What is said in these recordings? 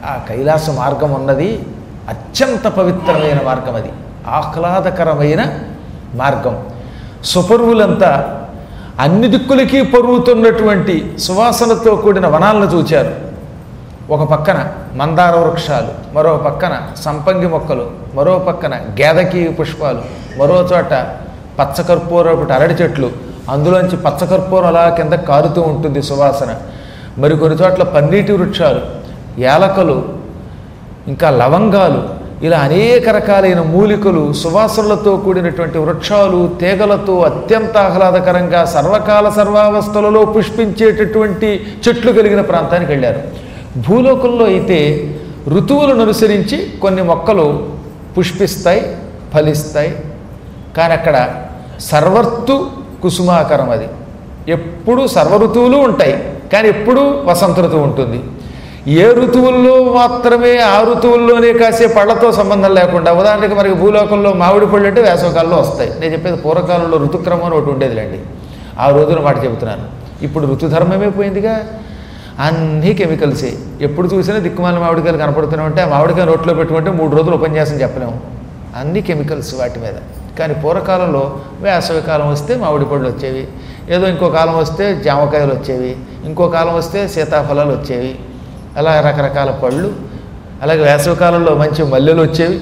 ఆ కైలాస మార్గం ఉన్నది అత్యంత పవిత్రమైన మార్గం అది ఆహ్లాదకరమైన మార్గం సుపరువులంతా అన్ని దిక్కులకి పరుగుతున్నటువంటి సువాసనతో కూడిన వనాలను చూచారు ఒక పక్కన మందార వృక్షాలు మరో పక్కన సంపంగి మొక్కలు మరో పక్కన గేదకి పుష్పాలు మరో చోట పచ్చకర్పూరపు అరటి చెట్లు అందులోంచి పచ్చకర్పూరం అలా కింద కారుతూ ఉంటుంది సువాసన మరి కొన్ని చోట్ల పన్నీటి వృక్షాలు యాలకలు ఇంకా లవంగాలు ఇలా అనేక రకాలైన మూలికలు సువాసనలతో కూడినటువంటి వృక్షాలు తీగలతో అత్యంత ఆహ్లాదకరంగా సర్వకాల సర్వావస్థలలో పుష్పించేటటువంటి చెట్లు కలిగిన ప్రాంతానికి వెళ్ళారు భూలోకంలో అయితే ఋతువులను అనుసరించి కొన్ని మొక్కలు పుష్పిస్తాయి ఫలిస్తాయి కానీ అక్కడ సర్వర్తు కుసుమాకరం అది ఎప్పుడు సర్వ ఋతువులు ఉంటాయి కానీ ఎప్పుడు వసంత ఋతువు ఉంటుంది ఏ ఋతువుల్లో మాత్రమే ఆ ఋతువుల్లోనే కాసే పళ్ళతో సంబంధం లేకుండా ఉదాహరణకి మనకి భూలోకంలో మామిడి పళ్ళు అంటే వేసవకాలంలో వస్తాయి నేను చెప్పేది పూర్వకాలంలో ఋతుక్రమం అని ఒకటి ఉండేదిలేండి ఆ రోజున మాట చెబుతున్నాను ఇప్పుడు ఋతుధర్మమే పోయిందిగా అన్నీ కెమికల్సే ఎప్పుడు చూసినా దిక్కుమాల మామిడికాయలు కనపడుతూనే ఉంటే ఆ మామిడికాయ నోట్లో పెట్టుకుంటే మూడు రోజులు ఉపన్యాసం చెప్పలేము అన్ని కెమికల్స్ వాటి మీద కానీ పూర్వకాలంలో వేసవి కాలం వస్తే మామిడి పళ్ళు వచ్చేవి ఏదో ఇంకో కాలం వస్తే జామకాయలు వచ్చేవి ఇంకో కాలం వస్తే సీతాఫలాలు వచ్చేవి అలా రకరకాల పళ్ళు అలాగే వేసవి కాలంలో మంచి మల్లెలు వచ్చేవి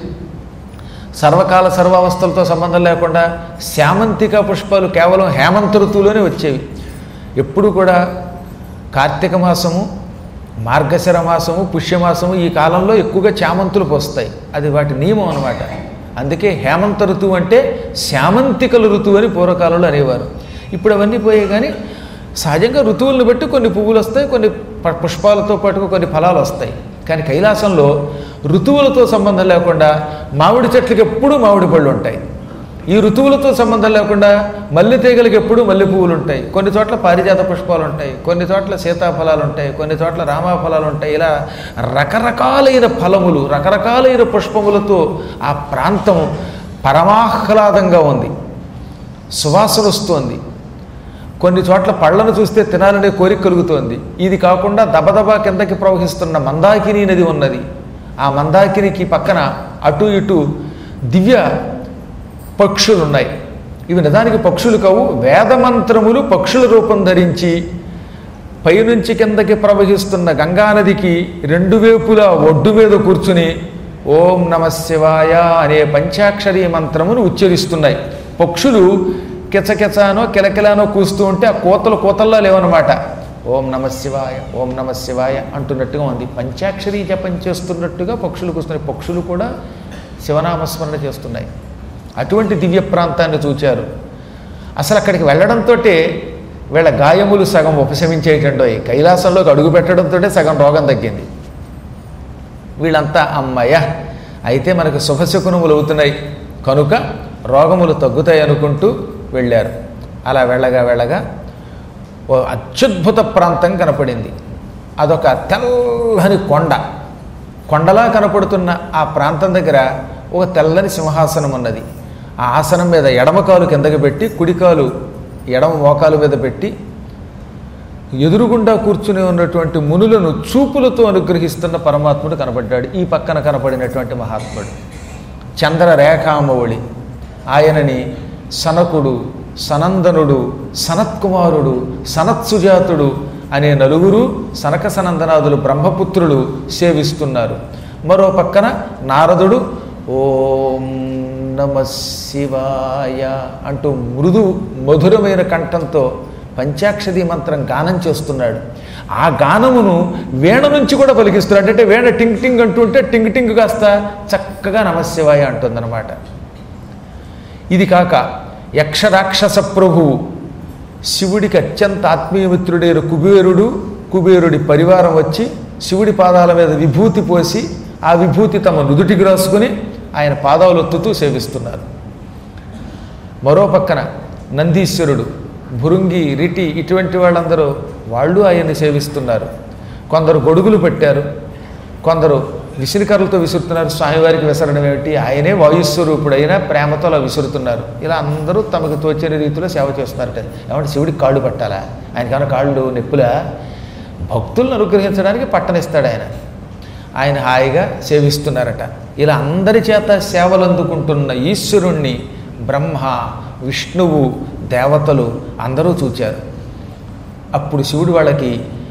సర్వకాల సర్వావస్థలతో సంబంధం లేకుండా శామంతిక పుష్పాలు కేవలం హేమంత ఋతువులోనే వచ్చేవి ఎప్పుడు కూడా కార్తీక మాసము మార్గశిర మాసము పుష్యమాసము ఈ కాలంలో ఎక్కువగా చామంతులు పోస్తాయి అది వాటి నియమం అనమాట అందుకే హేమంత ఋతువు అంటే శామంతికల ఋతువు అని పూర్వకాలంలో అనేవారు ఇప్పుడు అవన్నీ పోయాయి కానీ సహజంగా ఋతువులను బట్టి కొన్ని పువ్వులు వస్తాయి కొన్ని ప- పుష్పాలతో పాటు కొన్ని ఫలాలు వస్తాయి కానీ కైలాసంలో ఋతువులతో సంబంధం లేకుండా మామిడి చెట్లకి ఎప్పుడూ మామిడి పళ్ళు ఉంటాయి ఈ ఋతువులతో సంబంధం లేకుండా మల్లె తీగలకి ఎప్పుడూ మల్లె పువ్వులు ఉంటాయి కొన్ని చోట్ల పారిజాత పుష్పాలు ఉంటాయి కొన్ని చోట్ల సీతాఫలాలు ఉంటాయి కొన్ని చోట్ల రామాఫలాలు ఉంటాయి ఇలా రకరకాలైన ఫలములు రకరకాలైన పుష్పములతో ఆ ప్రాంతం పరమాహ్లాదంగా ఉంది సువాసన వస్తోంది కొన్ని చోట్ల పళ్ళను చూస్తే తినాలనే కోరిక కలుగుతోంది ఇది కాకుండా దబదబా కిందకి ప్రవహిస్తున్న మందాకిని నది ఉన్నది ఆ మందాకినికి పక్కన అటు ఇటు దివ్య పక్షులు ఉన్నాయి ఇవి నిజానికి పక్షులు కావు వేదమంత్రములు పక్షుల రూపం ధరించి పైనుంచి కిందకి ప్రవహిస్తున్న గంగానదికి రెండు వేపులా ఒడ్డు మీద కూర్చుని ఓం నమ శివాయ అనే పంచాక్షరీ మంత్రమును ఉచ్చరిస్తున్నాయి పక్షులు కిచకిచానో కిలకిలానో కూస్తూ ఉంటే ఆ కోతలు కోతల్లో లేవన్నమాట ఓం నమ శివాయ ఓం నమ శివాయ అంటున్నట్టుగా ఉంది పంచాక్షరీ జపం చేస్తున్నట్టుగా పక్షులు కూస్తున్నాయి పక్షులు కూడా శివనామస్మరణ చేస్తున్నాయి అటువంటి దివ్య ప్రాంతాన్ని చూచారు అసలు అక్కడికి వెళ్ళడంతో వీళ్ళ గాయములు సగం ఉపశమించేటండో కైలాసంలోకి అడుగు పెట్టడంతో సగం రోగం తగ్గింది వీళ్ళంతా అమ్మయ్య అయితే మనకు శుభశకునములు అవుతున్నాయి కనుక రోగములు తగ్గుతాయి అనుకుంటూ వెళ్ళారు అలా వెళ్ళగా వెళ్ళగా ఓ అత్యద్భుత ప్రాంతం కనపడింది అదొక తెల్లని కొండ కొండలా కనపడుతున్న ఆ ప్రాంతం దగ్గర ఒక తెల్లని సింహాసనం ఉన్నది ఆ ఆసనం మీద ఎడమ కాలు కిందకి పెట్టి కుడికాలు ఎడమ మోకాలు మీద పెట్టి ఎదురుగుండా కూర్చుని ఉన్నటువంటి మునులను చూపులతో అనుగ్రహిస్తున్న పరమాత్ముడు కనబడ్డాడు ఈ పక్కన కనపడినటువంటి మహాత్ముడు చంద్రరేఖామౌళి ఆయనని సనకుడు సనందనుడు సనత్కుమారుడు సనత్సుజాతుడు అనే నలుగురు సనక సనందనాదులు బ్రహ్మపుత్రులు సేవిస్తున్నారు మరో పక్కన నారదుడు ఓం నమ శివాయ అంటూ మృదు మధురమైన కంఠంతో పంచాక్షరి మంత్రం గానం చేస్తున్నాడు ఆ గానమును వీణ నుంచి కూడా పలికిస్తున్నాడు అంటే వీణ టింగ్ టింగ్ అంటుంటే టింగ్ టింగ్ కాస్త చక్కగా నమశివాయ అంటుందన్నమాట ఇది కాక యక్షరాక్షస ప్రభువు శివుడికి అత్యంత ఆత్మీయమిత్రుడైన కుబేరుడు కుబేరుడి పరివారం వచ్చి శివుడి పాదాల మీద విభూతి పోసి ఆ విభూతి తమ నుదుటికి రాసుకుని ఆయన పాదాలు ఒత్తుతూ సేవిస్తున్నారు మరో పక్కన నందీశ్వరుడు భురుంగి రిటి ఇటువంటి వాళ్ళందరూ వాళ్ళు ఆయన్ని సేవిస్తున్నారు కొందరు గొడుగులు పెట్టారు కొందరు విసిరికర్రలతో విసురుతున్నారు స్వామివారికి విసరడం ఏమిటి ఆయనే వాయుస్వరూపుడైన ప్రేమతో అలా విసురుతున్నారు ఇలా అందరూ తమకు తోచిన రీతిలో సేవ చేస్తున్నారట ఏమంటే శివుడికి కాళ్ళు పట్టాలా ఆయనకన్నా కాళ్ళు నొప్పులా భక్తులను అనుగ్రహించడానికి పట్టనిస్తాడు ఆయన ఆయన హాయిగా సేవిస్తున్నారట ఇలా అందరి చేత సేవలు అందుకుంటున్న ఈశ్వరుణ్ణి బ్రహ్మ విష్ణువు దేవతలు అందరూ చూచారు అప్పుడు శివుడు వాళ్ళకి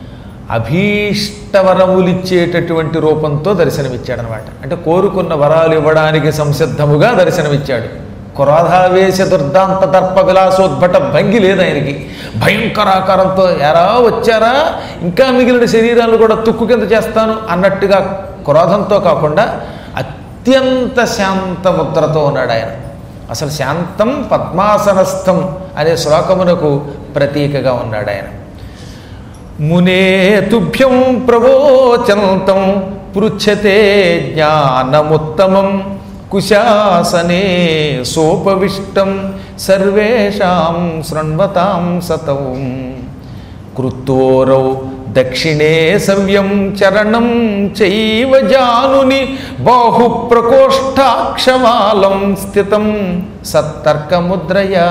అభీష్టవరములిచ్చేటటువంటి రూపంతో దర్శనమిచ్చాడనమాట అంటే కోరుకున్న వరాలు ఇవ్వడానికి సంసిద్ధముగా దర్శనమిచ్చాడు క్రోధావేశ దుర్దాంత దర్ప విలాసోద్భట భంగి లేదు ఆయనకి భయంకరాకారంతో ఎరా వచ్చారా ఇంకా మిగిలిన శరీరాలు కూడా తుక్కు కింద చేస్తాను అన్నట్టుగా క్రోధంతో కాకుండా అత్యంత శాంత ముద్రతో ఉన్నాడు ఆయన అసలు శాంతం పద్మాసనస్థం అనే శ్లోకమునకు ప్రతీకగా ఉన్నాడు ఆయన మునే తుభ్యం ప్రవోచంతం పృచ్ఛతే జ్ఞానముత్తమం కుశాసనే సోపవిష్టం సర్వేషాం శృణ్వతాం సతం కృత్తోరౌ దక్షిణే సవ్యం చరణం చైవ జానుని బాహు ప్రకోష్ఠాక్షమాలం స్థితం సత్తర్కముద్రయా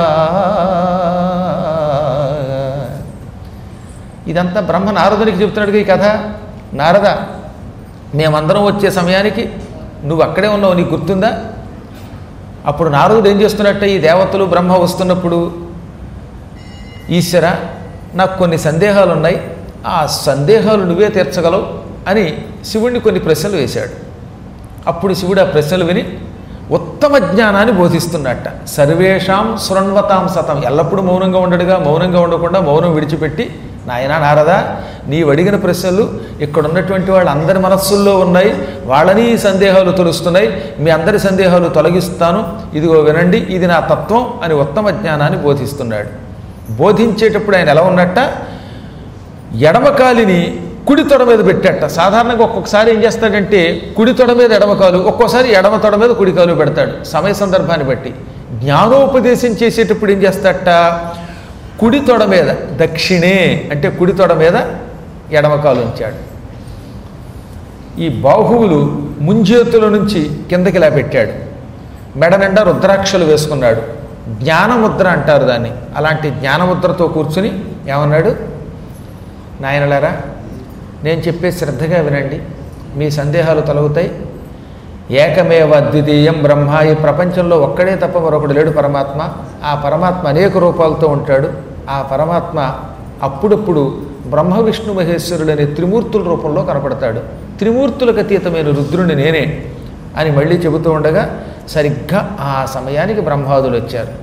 ఇదంతా బ్రహ్మ నారదునికి చెబుతున్నాడు ఈ కథ నారద మేమందరం వచ్చే సమయానికి నువ్వు అక్కడే ఉన్నావు నీకు గుర్తుందా అప్పుడు నారదుడు ఏం చేస్తున్నట్టే ఈ దేవతలు బ్రహ్మ వస్తున్నప్పుడు ఈశ్వర నాకు కొన్ని సందేహాలు ఉన్నాయి ఆ సందేహాలు నువ్వే తీర్చగలవు అని శివుణ్ణి కొన్ని ప్రశ్నలు వేశాడు అప్పుడు శివుడు ఆ ప్రశ్నలు విని ఉత్తమ జ్ఞానాన్ని బోధిస్తున్నట్ట సర్వేషాం శృణ్వతాం సతం ఎల్లప్పుడూ మౌనంగా ఉండడుగా మౌనంగా ఉండకుండా మౌనం విడిచిపెట్టి నాయనా నారదా నీవు అడిగిన ప్రశ్నలు ఇక్కడ ఉన్నటువంటి వాళ్ళ అందరి మనస్సుల్లో ఉన్నాయి వాళ్ళని ఈ సందేహాలు తొలుస్తున్నాయి మీ అందరి సందేహాలు తొలగిస్తాను ఇదిగో వినండి ఇది నా తత్వం అని ఉత్తమ జ్ఞానాన్ని బోధిస్తున్నాడు బోధించేటప్పుడు ఆయన ఎలా ఉన్నట్ట ఎడమ కాలిని కుడి తొడ మీద పెట్టాట సాధారణంగా ఒక్కొక్కసారి ఏం చేస్తాడంటే కుడి తొడ మీద ఎడమ కాలు ఒక్కోసారి ఎడమ తొడ మీద కుడి కాలు పెడతాడు సమయ సందర్భాన్ని బట్టి జ్ఞానోపదేశం చేసేటప్పుడు ఏం చేస్తాడట కుడి తొడ మీద దక్షిణే అంటే కుడి తొడ మీద ఎడమ కాలు ఉంచాడు ఈ బాహువులు ముంజేతుల నుంచి కిందకి ఇలా పెట్టాడు మెడ నిండా రుద్రాక్షలు వేసుకున్నాడు జ్ఞానముద్ర అంటారు దాన్ని అలాంటి జ్ఞానముద్రతో కూర్చుని ఏమన్నాడు నాయనలారా నేను చెప్పే శ్రద్ధగా వినండి మీ సందేహాలు తొలగుతాయి ఏకమేవ అద్వితీయం బ్రహ్మ ఈ ప్రపంచంలో ఒక్కడే తప్ప మరొకడు లేడు పరమాత్మ ఆ పరమాత్మ అనేక రూపాలతో ఉంటాడు ఆ పరమాత్మ అప్పుడప్పుడు బ్రహ్మ విష్ణు మహేశ్వరుడనే త్రిమూర్తుల రూపంలో కనపడతాడు త్రిమూర్తులకు అతీతమైన రుద్రుని నేనే అని మళ్ళీ చెబుతూ ఉండగా సరిగ్గా ఆ సమయానికి బ్రహ్మాదులు వచ్చారు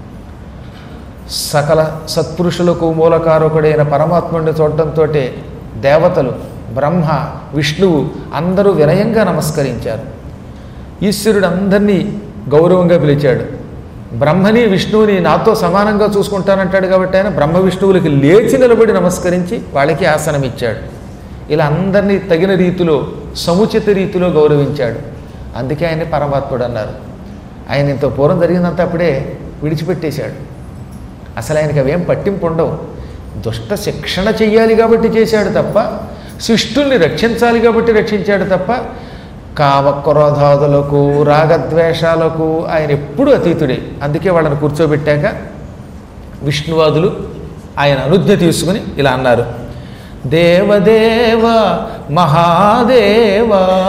సకల సత్పురుషులకు మూలకారకుడైన పరమాత్ముడిని చూడటంతో దేవతలు బ్రహ్మ విష్ణువు అందరూ వినయంగా నమస్కరించారు ఈశ్వరుడు అందరినీ గౌరవంగా పిలిచాడు బ్రహ్మని విష్ణువుని నాతో సమానంగా చూసుకుంటానంటాడు కాబట్టి ఆయన బ్రహ్మ విష్ణువులకి లేచి నిలబడి నమస్కరించి వాళ్ళకి ఆసనం ఇచ్చాడు ఇలా అందరినీ తగిన రీతిలో సముచిత రీతిలో గౌరవించాడు అందుకే ఆయన్ని పరమాత్ముడు అన్నారు ఆయన ఇంత పూర్వం జరిగిందంతా అప్పుడే విడిచిపెట్టేశాడు అసలు ఆయనకి అవేం పట్టింపు ఉండవు దుష్ట శిక్షణ చెయ్యాలి కాబట్టి చేశాడు తప్ప శిష్టుల్ని రక్షించాలి కాబట్టి రక్షించాడు తప్ప కామక్రోధాదులకు రాగద్వేషాలకు ఆయన ఎప్పుడూ అతీతుడే అందుకే వాళ్ళని కూర్చోబెట్టాక విష్ణువాదులు ఆయన అనుజ్ఞ తీసుకుని ఇలా అన్నారు దేవదేవ మహాదేవ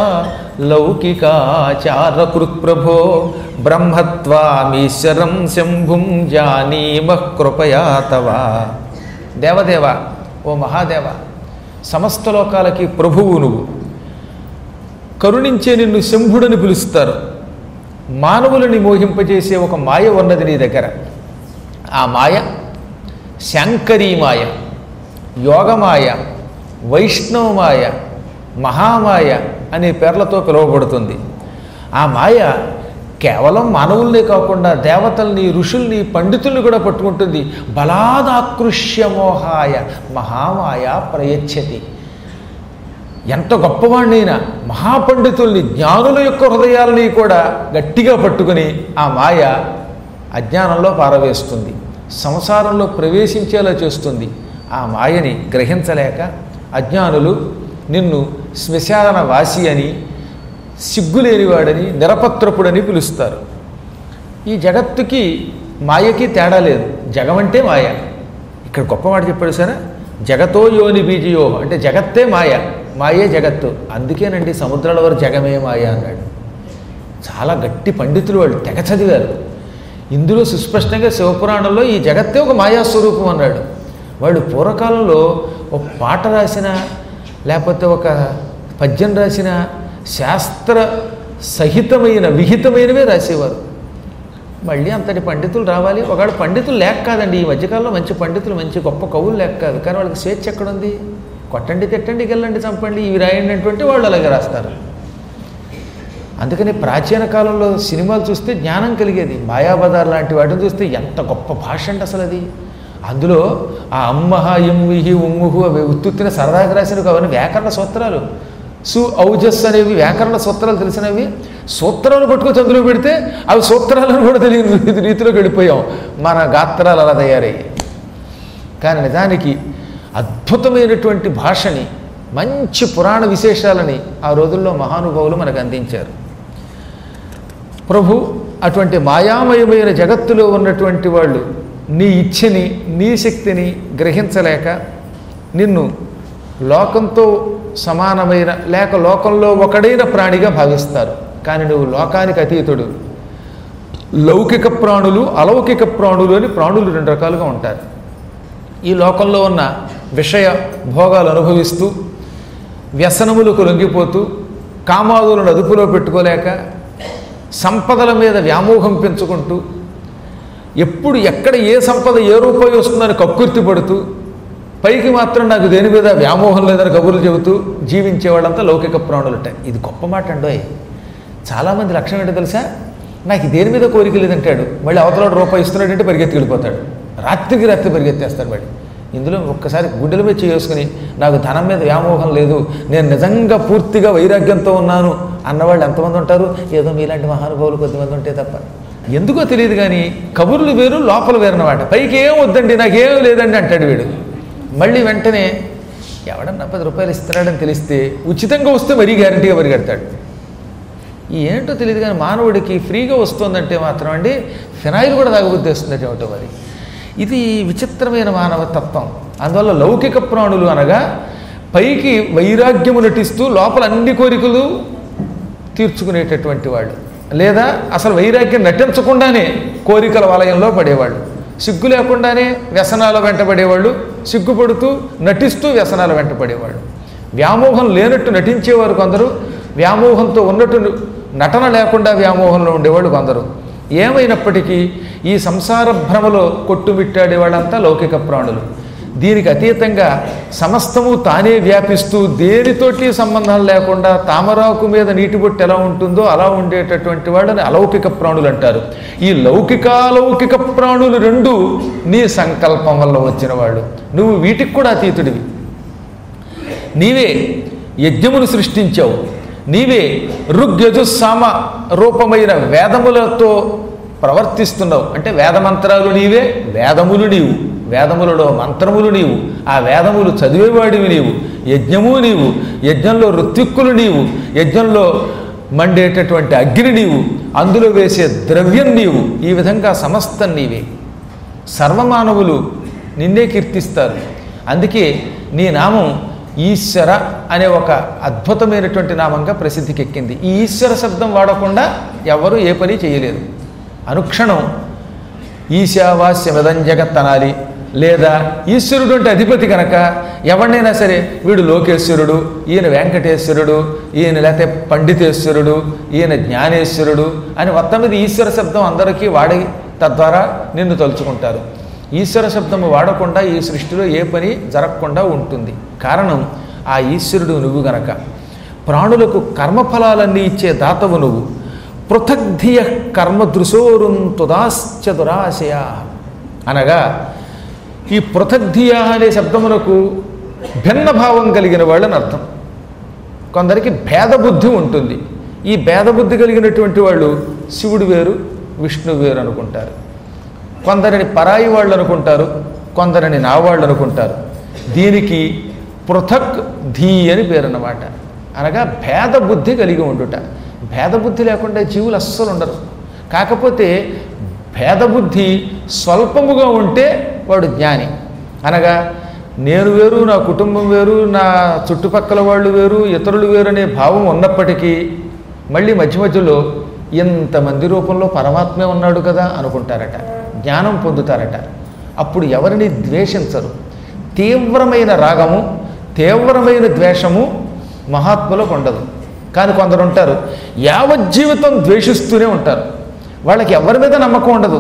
లౌకికాచారకృత్ ప్రభో బ్రహ్మత్వామీశ్వరం శంభుం జానీమ కృపయా తవ దేవదేవ ఓ మహాదేవ సమస్త లోకాలకి ప్రభువు నువ్వు కరుణించే నిన్ను శంభుడని పిలుస్తారు మానవులని మోహింపజేసే ఒక మాయ ఉన్నది నీ దగ్గర ఆ మాయ శాంకరీ మాయ యోగమాయ వైష్ణవమాయ మహామాయ అనే పేర్లతో పిలువబడుతుంది ఆ మాయ కేవలం మానవుల్నే కాకుండా దేవతల్ని ఋషుల్ని పండితుల్ని కూడా పట్టుకుంటుంది బలాదాకృష్య మోహాయ మహామాయ ప్రయచ్చతి ఎంత గొప్పవాణ్ణైనా మహాపండితుల్ని జ్ఞానుల యొక్క హృదయాలని కూడా గట్టిగా పట్టుకుని ఆ మాయ అజ్ఞానంలో పారవేస్తుంది సంసారంలో ప్రవేశించేలా చేస్తుంది ఆ మాయని గ్రహించలేక అజ్ఞానులు నిన్ను శ్మశాన వాసి అని సిగ్గులేనివాడని నిరపత్రపుడని పిలుస్తారు ఈ జగత్తుకి మాయకి తేడా లేదు జగమంటే మాయ ఇక్కడ గొప్ప మాట చెప్పాడు సరే జగతో యోని బీజయో అంటే జగత్తే మాయ మాయే జగత్తు అందుకేనండి సముద్రాల వారు జగమే మాయ అన్నాడు చాలా గట్టి పండితులు వాళ్ళు తెగ చదివారు ఇందులో సుస్పష్టంగా శివపురాణంలో ఈ జగత్తే ఒక మాయాస్వరూపం అన్నాడు వాళ్ళు పూర్వకాలంలో ఒక పాట రాసిన లేకపోతే ఒక పద్యం రాసిన శాస్త్ర సహితమైన విహితమైనవే రాసేవారు మళ్ళీ అంతటి పండితులు రావాలి ఒకవేళ పండితులు లేక కాదండి ఈ మధ్యకాలంలో మంచి పండితులు మంచి గొప్ప కవులు లేక కాదు కానీ వాళ్ళకి స్వేచ్ఛ ఎక్కడుంది కొట్టండి తిట్టండి గెల్లండి చంపండి ఇవి రాయండి అంటే వాళ్ళు అలాగే రాస్తారు అందుకని ప్రాచీన కాలంలో సినిమాలు చూస్తే జ్ఞానం కలిగేది మాయాబజార్ లాంటి వాటిని చూస్తే ఎంత గొప్ప భాష అండి అసలు అది అందులో ఆ అమ్మహ ఇమ్మిహి ఉమ్ముహు అవి ఉత్తుత్తిన సరదాగా రాసినవి అవన్నీ వ్యాకరణ సూత్రాలు సు ఔజస్ అనేవి వ్యాకరణ సూత్రాలు తెలిసినవి సూత్రాలు పట్టుకొని అందులో పెడితే అవి సూత్రాలను కూడా తెలియని రీతిలోకి వెళ్ళిపోయాం మన గాత్రాలు అలా తయారయ్యాయి కానీ నిజానికి అద్భుతమైనటువంటి భాషని మంచి పురాణ విశేషాలని ఆ రోజుల్లో మహానుభావులు మనకు అందించారు ప్రభు అటువంటి మాయామయమైన జగత్తులో ఉన్నటువంటి వాళ్ళు నీ ఇచ్ఛని నీ శక్తిని గ్రహించలేక నిన్ను లోకంతో సమానమైన లేక లోకంలో ఒకడైన ప్రాణిగా భావిస్తారు కానీ నువ్వు లోకానికి అతీతుడు లౌకిక ప్రాణులు అలౌకిక ప్రాణులు అని ప్రాణులు రెండు రకాలుగా ఉంటారు ఈ లోకంలో ఉన్న విషయ భోగాలు అనుభవిస్తూ వ్యసనములకు లొంగిపోతూ కామాదులను అదుపులో పెట్టుకోలేక సంపదల మీద వ్యామోహం పెంచుకుంటూ ఎప్పుడు ఎక్కడ ఏ సంపద ఏ రూపాయి వస్తుందని కక్కుర్తి పడుతూ పైకి మాత్రం నాకు దేని మీద వ్యామోహం లేదని కబుర్లు చెబుతూ జీవించే వాళ్ళంతా లౌకిక ప్రాణులట ఇది గొప్ప మాట అండోయ్ చాలామంది లక్ష్యం ఏంటో తెలుసా నాకు దేని మీద కోరిక లేదంటాడు మళ్ళీ అవతల రూపాయి ఇస్తున్నాడంటే పరిగెత్తి వెళ్ళిపోతాడు రాత్రికి రాత్రి పరిగెత్తేస్తాడు మళ్ళీ ఇందులో ఒక్కసారి గుడ్డల మీద చేసుకుని నాకు ధనం మీద వ్యామోహం లేదు నేను నిజంగా పూర్తిగా వైరాగ్యంతో ఉన్నాను అన్నవాళ్ళు ఎంతమంది ఉంటారు ఏదో మీలాంటి మహానుభావులు కొద్దిమంది ఉంటే తప్ప ఎందుకో తెలియదు కానీ కబుర్లు వేరు లోపల వేరనమాట పైకి ఏం వద్దండి నాకేం లేదండి అంటాడు వీడు మళ్ళీ వెంటనే ఎవడన్నా పది రూపాయలు ఇస్తున్నాడని తెలిస్తే ఉచితంగా వస్తే మరీ గ్యారంటీగా పరిగెడతాడు ఈ ఏంటో తెలియదు కానీ మానవుడికి ఫ్రీగా వస్తుందంటే మాత్రం అండి ఫినాయిల్ కూడా తాగబుద్ధి వస్తుందంటే ఏమిటో మరి ఇది విచిత్రమైన మానవ తత్వం అందువల్ల లౌకిక ప్రాణులు అనగా పైకి వైరాగ్యము నటిస్తూ లోపల అన్ని కోరికలు తీర్చుకునేటటువంటి వాళ్ళు లేదా అసలు వైరాగ్యం నటించకుండానే కోరికల వలయంలో పడేవాళ్ళు సిగ్గు లేకుండానే వ్యసనాల వెంటబడేవాళ్ళు సిగ్గుపడుతూ నటిస్తూ వ్యసనాల వెంటపడేవాళ్ళు వ్యామోహం లేనట్టు నటించేవారు కొందరు వ్యామోహంతో ఉన్నట్టు నటన లేకుండా వ్యామోహంలో ఉండేవాళ్ళు కొందరు ఏమైనప్పటికీ ఈ సంసార భ్రమలో కొట్టుమిట్టాడే వాళ్ళంతా లౌకిక ప్రాణులు దీనికి అతీతంగా సమస్తము తానే వ్యాపిస్తూ దేనితోటి సంబంధం లేకుండా తామరాకు మీద నీటి బొట్టు ఎలా ఉంటుందో అలా ఉండేటటువంటి వాళ్ళని అలౌకిక ప్రాణులు అంటారు ఈ లౌకికాలౌకిక ప్రాణులు రెండు నీ సంకల్పం వల్ల వచ్చిన వాళ్ళు నువ్వు వీటికి కూడా అతీతుడివి నీవే యజ్ఞమును సృష్టించావు నీవే ఋగ్యజుస్సామ రూపమైన వేదములతో ప్రవర్తిస్తున్నావు అంటే వేదమంత్రాలు నీవే వేదములు నీవు వేదములలో మంత్రములు నీవు ఆ వేదములు చదివేవాడివి నీవు యజ్ఞము నీవు యజ్ఞంలో ఋత్విక్కులు నీవు యజ్ఞంలో మండేటటువంటి అగ్ని నీవు అందులో వేసే ద్రవ్యం నీవు ఈ విధంగా సమస్తం నీవే సర్వమానవులు నిన్నే కీర్తిస్తారు అందుకే నీ నామం ఈశ్వర అనే ఒక అద్భుతమైనటువంటి నామంగా ప్రసిద్ధికెక్కింది ఈ ఈశ్వర శబ్దం వాడకుండా ఎవరు ఏ పని చేయలేరు అనుక్షణం ఈశావాస్యమిదం జగత్ అనాలి లేదా ఈశ్వరుడు అంటే అధిపతి కనుక ఎవరినైనా సరే వీడు లోకేశ్వరుడు ఈయన వెంకటేశ్వరుడు ఈయన లేకపోతే పండితేశ్వరుడు ఈయన జ్ఞానేశ్వరుడు అని మొత్తం మీద ఈశ్వర శబ్దం అందరికీ వాడి తద్వారా నిన్ను తలుచుకుంటారు ఈశ్వర శబ్దము వాడకుండా ఈ సృష్టిలో ఏ పని జరగకుండా ఉంటుంది కారణం ఆ ఈశ్వరుడు నువ్వు గనక ప్రాణులకు కర్మఫలాలన్నీ ఇచ్చే దాతవు నువ్వు పృథగ్ధియ కర్మ దృశోరుం తుదాశ్చ దురాశయ అనగా ఈ పృథగ్ధియ అనే శబ్దమునకు భిన్న భావం కలిగిన వాళ్ళని అర్థం కొందరికి భేదబుద్ధి ఉంటుంది ఈ భేదబుద్ధి కలిగినటువంటి వాళ్ళు శివుడు వేరు విష్ణు వేరు అనుకుంటారు కొందరిని పరాయి వాళ్ళు అనుకుంటారు కొందరిని నా వాళ్ళు అనుకుంటారు దీనికి పృథక్ ధీ అని పేరు అన్నమాట అనగా భేద బుద్ధి కలిగి ఉండుట భేద బుద్ధి లేకుండా జీవులు అస్సలు ఉండరు కాకపోతే భేద బుద్ధి స్వల్పముగా ఉంటే వాడు జ్ఞాని అనగా నేను వేరు నా కుటుంబం వేరు నా చుట్టుపక్కల వాళ్ళు వేరు ఇతరులు వేరు అనే భావం ఉన్నప్పటికీ మళ్ళీ మధ్య మధ్యలో ఇంతమంది రూపంలో పరమాత్మే ఉన్నాడు కదా అనుకుంటారట జ్ఞానం పొందుతారట అప్పుడు ఎవరిని ద్వేషించరు తీవ్రమైన రాగము తీవ్రమైన ద్వేషము మహాత్ములకు ఉండదు కానీ కొందరు ఉంటారు యావజ్జీవితం ద్వేషిస్తూనే ఉంటారు వాళ్ళకి ఎవరి మీద నమ్మకం ఉండదు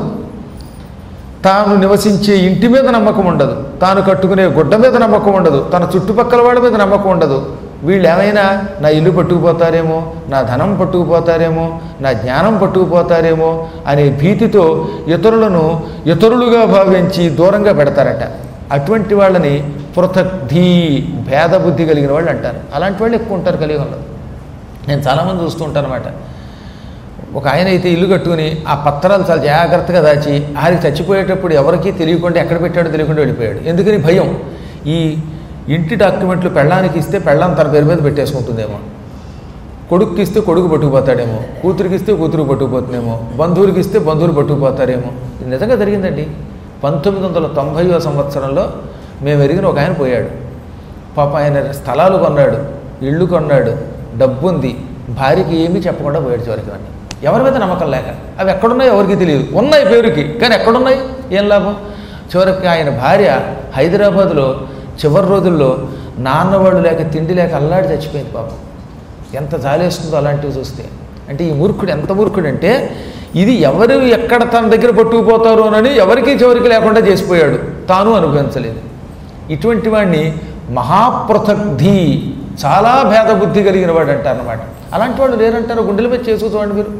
తాను నివసించే ఇంటి మీద నమ్మకం ఉండదు తాను కట్టుకునే గుడ్డ మీద నమ్మకం ఉండదు తన చుట్టుపక్కల వాళ్ళ మీద నమ్మకం ఉండదు వీళ్ళు ఏమైనా నా ఇల్లు పట్టుకుపోతారేమో నా ధనం పట్టుకుపోతారేమో నా జ్ఞానం పట్టుకుపోతారేమో అనే భీతితో ఇతరులను ఇతరులుగా భావించి దూరంగా పెడతారట అటువంటి వాళ్ళని పృథగ్ధీ భేద బుద్ధి కలిగిన వాళ్ళు అంటారు అలాంటి వాళ్ళు ఎక్కువ ఉంటారు కలియుగంలో నేను చాలామంది చూస్తూ ఉంటాను అనమాట ఒక ఆయన అయితే ఇల్లు కట్టుకుని ఆ పత్రాలు చాలా జాగ్రత్తగా దాచి ఆయన చచ్చిపోయేటప్పుడు ఎవరికీ తెలియకుండా ఎక్కడ పెట్టాడో తెలియకుండా వెళ్ళిపోయాడు ఎందుకని భయం ఈ ఇంటి డాక్యుమెంట్లు పెళ్ళానికి ఇస్తే పెళ్ళాం తన పేరు మీద పెట్టేసుకుంటుందేమో కొడుక్కి ఇస్తే కొడుకు పట్టుకుపోతాడేమో కూతురికి ఇస్తే కూతురు పట్టుకుపోతుందేమో బంధువులకి ఇస్తే బంధువులు పట్టుకుపోతారేమో ఇది నిజంగా జరిగిందండి పంతొమ్మిది వందల తొంభైవ సంవత్సరంలో మేము ఎరిగిన ఒక ఆయన పోయాడు పాప ఆయన స్థలాలు కొన్నాడు ఇళ్ళు కొన్నాడు డబ్బు ఉంది భార్యకి ఏమీ చెప్పకుండా పోయాడు చివరికి వాడిని ఎవరి మీద నమ్మకం లేక అవి ఎక్కడున్నాయో ఎవరికి తెలియదు ఉన్నాయి పేరుకి కానీ ఎక్కడున్నాయి ఏం లాభం చివరికి ఆయన భార్య హైదరాబాద్లో చివరి రోజుల్లో నాన్నవాళ్ళు లేక తిండి లేక అల్లాడి చచ్చిపోయింది పాపం ఎంత జాలేస్తుందో అలాంటివి చూస్తే అంటే ఈ మూర్ఖుడు ఎంత మూర్ఖుడు అంటే ఇది ఎవరు ఎక్కడ తన దగ్గర పట్టుకుపోతారోనని ఎవరికి చివరికి లేకుండా చేసిపోయాడు తాను అనుభవించలేదు ఇటువంటి వాడిని మహాపృథగ్ధి చాలా భేద బుద్ధి కలిగిన వాడు అంటారు అనమాట అలాంటి వాళ్ళు లేరంటారు గుండెల మీద చేసుకు చూడండి మీరు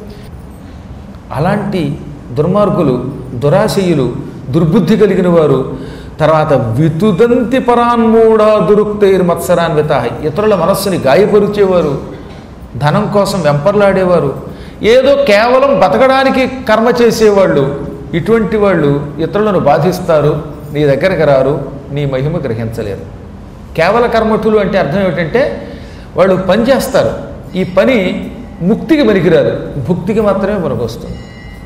అలాంటి దుర్మార్గులు దురాశయులు దుర్బుద్ధి కలిగిన వారు తర్వాత వితుదంతి పరాన్మూఢ దురుక్తైర్ మత్సరాన్విత ఇతరుల మనస్సుని గాయపరిచేవారు ధనం కోసం వెంపర్లాడేవారు ఏదో కేవలం బతకడానికి కర్మ చేసేవాళ్ళు ఇటువంటి వాళ్ళు ఇతరులను బాధిస్తారు నీ దగ్గరకు రారు నీ మహిమ గ్రహించలేరు కేవల కర్మఠులు అంటే అర్థం ఏమిటంటే వాళ్ళు పని చేస్తారు ఈ పని ముక్తికి పనికిరాదు భుక్తికి మాత్రమే పనికొస్తుంది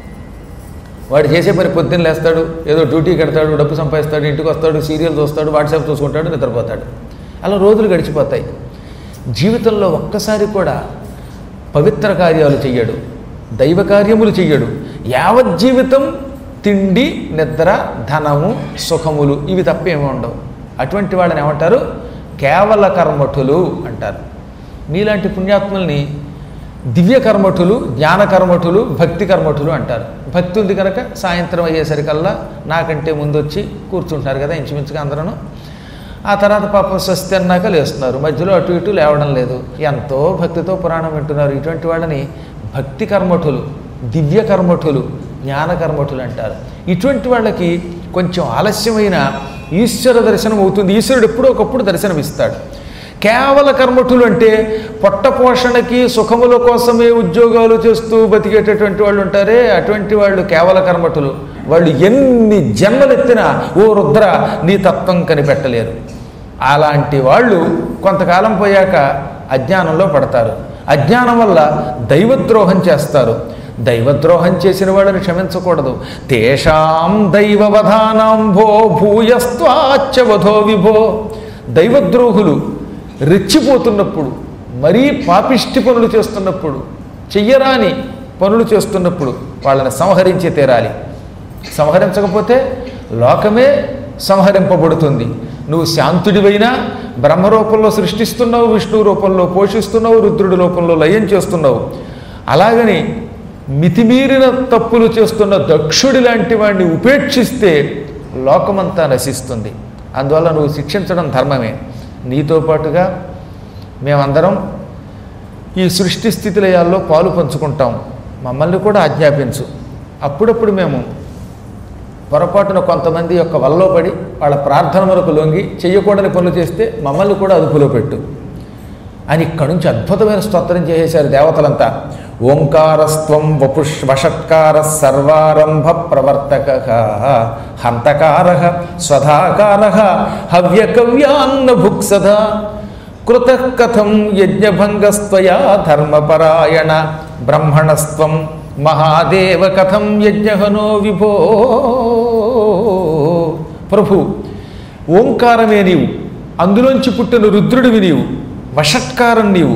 వాడు చేసే పని పొద్దున్న లేస్తాడు ఏదో డ్యూటీ కడతాడు డబ్బు సంపాదిస్తాడు ఇంటికి వస్తాడు సీరియల్ చూస్తాడు వాట్సాప్ చూసుకుంటాడు నిద్రపోతాడు అలా రోజులు గడిచిపోతాయి జీవితంలో ఒక్కసారి కూడా పవిత్ర కార్యాలు చెయ్యడు దైవ కార్యములు చెయ్యడు యావజ్జీవితం తిండి నిద్ర ధనము సుఖములు ఇవి తప్పేమీ ఉండవు అటువంటి వాళ్ళని ఏమంటారు కేవల కర్మఠులు అంటారు మీలాంటి పుణ్యాత్ముల్ని దివ్య కర్మఠులు జ్ఞాన కర్మఠులు భక్తి కర్మఠులు అంటారు భక్తి ఉంది కనుక సాయంత్రం అయ్యేసరికల్లా నాకంటే ముందు వచ్చి కూర్చుంటున్నారు కదా ఇంచుమించుగా అందరూ ఆ తర్వాత పాపం స్వస్తి అన్నాక లేస్తున్నారు మధ్యలో అటు ఇటు లేవడం లేదు ఎంతో భక్తితో పురాణం వింటున్నారు ఇటువంటి వాళ్ళని భక్తి కర్మఠులు దివ్య కర్మఠులు జ్ఞాన కర్మఠులు అంటారు ఇటువంటి వాళ్ళకి కొంచెం ఆలస్యమైన ఈశ్వర దర్శనం అవుతుంది ఈశ్వరుడు ఎప్పుడో ఒకప్పుడు దర్శనమిస్తాడు కేవల కర్మఠులు అంటే పొట్ట పోషణకి సుఖముల కోసమే ఉద్యోగాలు చేస్తూ బతికేటటువంటి వాళ్ళు ఉంటారే అటువంటి వాళ్ళు కేవల కర్మఠులు వాళ్ళు ఎన్ని జన్మలెత్తినా ఓ రుద్ర నీ తత్వం కనిపెట్టలేరు అలాంటి వాళ్ళు కొంతకాలం పోయాక అజ్ఞానంలో పడతారు అజ్ఞానం వల్ల దైవద్రోహం చేస్తారు దైవద్రోహం చేసిన వాళ్ళని క్షమించకూడదు తేషాం దైవవధానాంభో భూయస్త్వాచ్చవధో విభో దైవద్రోహులు రెచ్చిపోతున్నప్పుడు మరీ పాపిష్టి పనులు చేస్తున్నప్పుడు చెయ్యరాని పనులు చేస్తున్నప్పుడు వాళ్ళని సంహరించి తీరాలి సంహరించకపోతే లోకమే సంహరింపబడుతుంది నువ్వు శాంతుడివైనా బ్రహ్మరూపంలో సృష్టిస్తున్నావు విష్ణు రూపంలో పోషిస్తున్నావు రుద్రుడి రూపంలో లయం చేస్తున్నావు అలాగని మితిమీరిన తప్పులు చేస్తున్న దక్షుడి లాంటి వాడిని ఉపేక్షిస్తే లోకమంతా నశిస్తుంది అందువల్ల నువ్వు శిక్షించడం ధర్మమే నీతో పాటుగా మేమందరం ఈ సృష్టి స్థితి లయాల్లో పాలు పంచుకుంటాం మమ్మల్ని కూడా ఆజ్ఞాపించు అప్పుడప్పుడు మేము పొరపాటున కొంతమంది యొక్క వల్లో పడి వాళ్ళ ప్రార్థన వరకు లొంగి చెయ్యకూడని పనులు చేస్తే మమ్మల్ని కూడా అదుపులో పెట్టు అని ఇక్కడి నుంచి అద్భుతమైన స్తోత్రం చేసేశారు దేవతలంతా ఓంకారస్త్వం వపుష్ వషట్కార సర్వారంభ ప్రవర్తక హంతకార స్వధాకార హవ్యకవ్యాన్న భుక్సద కృత కథం యజ్ఞభంగస్త్వయా ధర్మపరాయణ బ్రహ్మణస్త్వం మహాదేవ కథం యజ్ఞహనో విభో ప్రభు ఓంకారమే నీవు అందులోంచి పుట్టిన రుద్రుడివి నీవు వషట్కారం నీవు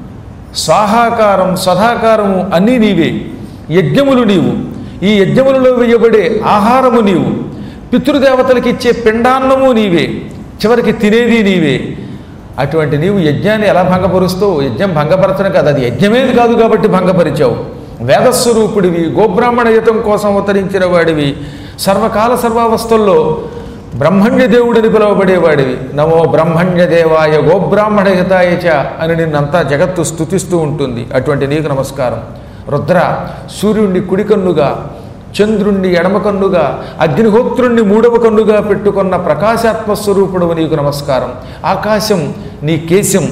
స్వాహాకారం స్వధాకారము అన్నీ నీవే యజ్ఞములు నీవు ఈ యజ్ఞములలో వేయబడే ఆహారము నీవు పితృదేవతలకు ఇచ్చే పిండాన్నము నీవే చివరికి తినేది నీవే అటువంటి నీవు యజ్ఞాన్ని ఎలా భంగపరుస్తావు యజ్ఞం భంగపరచడం కాదు అది యజ్ఞమేది కాదు కాబట్టి భంగపరిచావు వేదస్వరూపుడివి గోబ్రాహ్మణ హితం కోసం అవతరించిన వాడివి సర్వకాల సర్వావస్థల్లో బ్రహ్మణ్య దేవుడిని పిలువబడేవాడివి నమో బ్రహ్మణ్య దేవాయ గోబ్రాహ్మణ హితాయ చ అని నిన్నంతా జగత్తు స్థుతిస్తూ ఉంటుంది అటువంటి నీకు నమస్కారం రుద్ర సూర్యుణ్ణి కుడి కన్నుగా చంద్రుణ్ణి ఎడమ కన్నుగా అగ్నిహోత్రుణ్ణి మూడవ కన్నుగా పెట్టుకున్న ప్రకాశాత్మ స్వరూపుడు నీకు నమస్కారం ఆకాశం నీ కేశం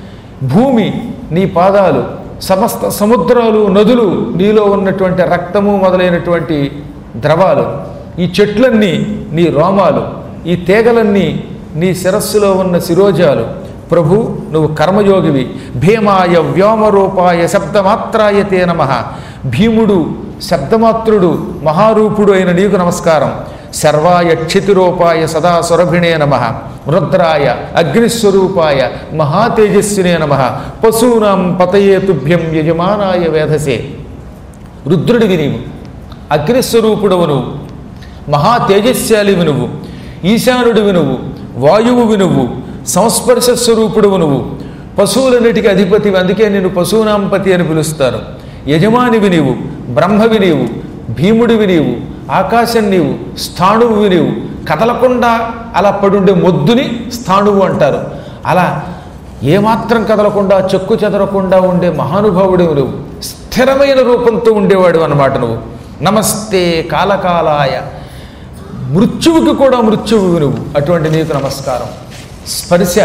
భూమి నీ పాదాలు సమస్త సముద్రాలు నదులు నీలో ఉన్నటువంటి రక్తము మొదలైనటువంటి ద్రవాలు ఈ చెట్లన్నీ నీ రోమాలు ఈ తీగలన్నీ నీ శిరస్సులో ఉన్న శిరోజాలు ప్రభు నువ్వు కర్మయోగివి భీమాయ వ్యోమరూపాయ శబ్దమాత్రాయ తే నమ భీముడు శబ్దమాత్రుడు మహారూపుడు అయిన నీకు నమస్కారం సర్వాయ క్షితిరూపాయ సదా సురభిణే నమ రుద్రాయ అగ్నిస్వరూపాయ మహాతేజస్వినే నమ పశూనాం పతయే తుభ్యం యజమానాయ వేధసే రుద్రుడివి నీవు అగ్నిస్వరూపుడవు నువ్వు మహా తేజస్శాలివి నువ్వు ఈశానుడివి నువ్వు వాయువువి నువ్వు సంస్పర్శ స్వరూపుడువు నువ్వు పశువులన్నిటికీ అధిపతివి అందుకే నేను పశువునాంపతి అని పిలుస్తారు యజమానివి నీవు బ్రహ్మవి నీవు భీముడివి నీవు ఆకాశం నీవు స్థాణువువి నీవు కదలకుండా అలా పడుండే మొద్దుని స్థాణువు అంటారు అలా ఏమాత్రం కదలకుండా చెక్కు చెదరకుండా ఉండే మహానుభావుడివి నువ్వు స్థిరమైన రూపంతో ఉండేవాడు అన్నమాట నువ్వు నమస్తే కాలకాలాయ మృత్యువుకి కూడా మృత్యువు నువ్వు అటువంటి నీకు నమస్కారం స్పర్శ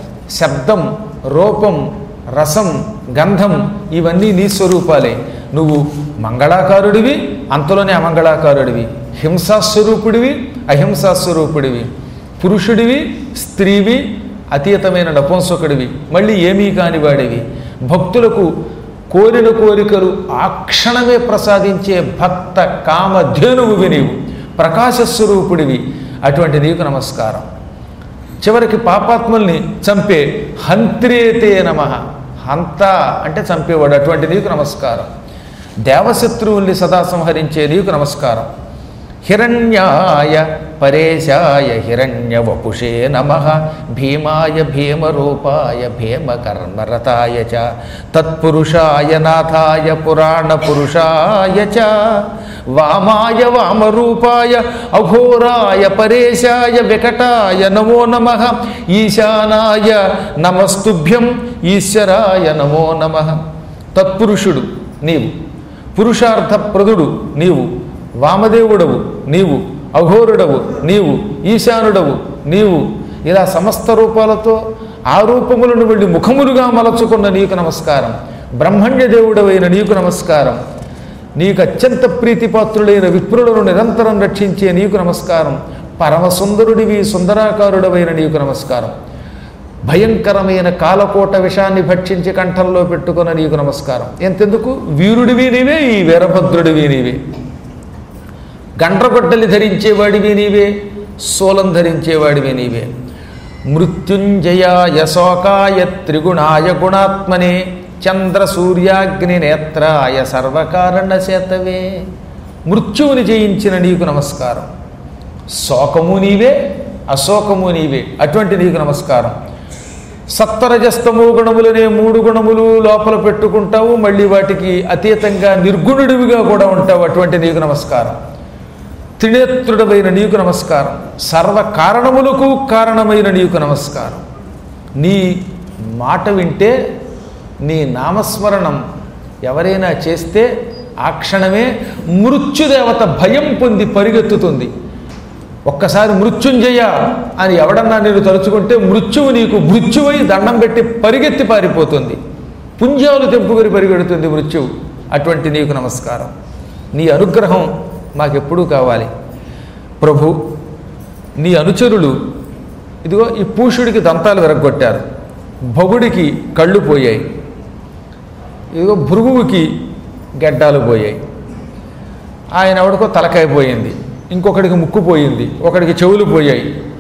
శబ్దం రూపం రసం గంధం ఇవన్నీ నీ స్వరూపాలే నువ్వు మంగళాకారుడివి అంతలోనే అమంగళాకారుడివి హింసాస్వరూపుడివి అహింసాస్వరూపుడివి పురుషుడివి స్త్రీవి అతీతమైన నపుంసకుడివి మళ్ళీ ఏమీ కానివాడివి భక్తులకు కోరిన కోరికలు ఆ క్షణమే ప్రసాదించే భక్త కామధేనువువి నీవు ప్రకాశస్వరూపుడివి అటువంటి నీకు నమస్కారం చివరికి పాపాత్ముల్ని చంపే హంత్రేతే నమ హంత అంటే చంపేవాడు అటువంటి నీకు నమస్కారం దేవశత్రువుల్ని సదా సంహరించే నీకు నమస్కారం హిరణ్యాయ పరేశాయ హిరణ్యవపుషే నమ భీమాయ భీమరూపాయ భీమకర్మరతాయ చ తత్పురుషాయ నాథాయ పురాణపురుషాయ చ వామాయ వామరూపాయ అఘోరాయ పరేశాయ వికటాయ నమో నమ ఈశానాయ నమస్తుభ్యం ఈశ్వరాయ నమో నమ తత్పురుషుడు నీవు పురుషార్థప్రదుడు నీవు వామదేవుడవు నీవు అఘోరుడవు నీవు ఈశానుడవు నీవు ఇలా సమస్త రూపాలతో ఆ రూపములను వెళ్ళి ముఖములుగా మలచుకున్న నీకు నమస్కారం బ్రహ్మణ్య దేవుడవైన నీకు నమస్కారం నీకు అత్యంత ప్రీతిపాత్రుడైన విప్రులను నిరంతరం రక్షించే నీకు నమస్కారం పరమ సుందరుడివి సుందరాకారుడవైన నీకు నమస్కారం భయంకరమైన కాలకోట విషాన్ని భక్షించి కంఠంలో పెట్టుకున్న నీకు నమస్కారం ఎంతెందుకు వీరుడివి నీవే ఈ వీరభద్రుడివి నీవే గండ్రగొడ్డలి ధరించేవాడివి నీవే శూలం ధరించేవాడివి నీవే మృత్యుంజయాయ శోకాయ త్రిగుణాయ గుణాత్మనే చంద్ర సూర్యాగ్ని నేత్రాయ సర్వకారణ చేతవే మృత్యువుని జయించిన నీకు నమస్కారం శోకము నీవే అశోకము నీవే అటువంటి నీకు నమస్కారం సత్వరజస్తమో గుణములనే మూడు గుణములు లోపల పెట్టుకుంటావు మళ్ళీ వాటికి అతీతంగా నిర్గుణుడివిగా కూడా ఉంటావు అటువంటి నీకు నమస్కారం త్రినేత్రుడమైన నీకు నమస్కారం సర్వ కారణములకు కారణమైన నీకు నమస్కారం నీ మాట వింటే నీ నామస్మరణం ఎవరైనా చేస్తే ఆ క్షణమే మృత్యుదేవత భయం పొంది పరిగెత్తుతుంది ఒక్కసారి మృత్యుంజయ అని ఎవడన్నా నేను తలుచుకుంటే మృత్యువు నీకు మృత్యువై దండం పెట్టి పరిగెత్తి పారిపోతుంది పుంజాలు తెంపుకొని పరిగెడుతుంది మృత్యువు అటువంటి నీకు నమస్కారం నీ అనుగ్రహం మాకెప్పుడూ కావాలి ప్రభు నీ అనుచరులు ఇదిగో ఈ పూషుడికి దంతాలు విరగొట్టారు భగుడికి కళ్ళు పోయాయి ఇదిగో భృగువుకి గెడ్డాలు పోయాయి ఆయన ఎవడికో తలకాయ పోయింది ఇంకొకడికి ముక్కు పోయింది ఒకడికి చెవులు పోయాయి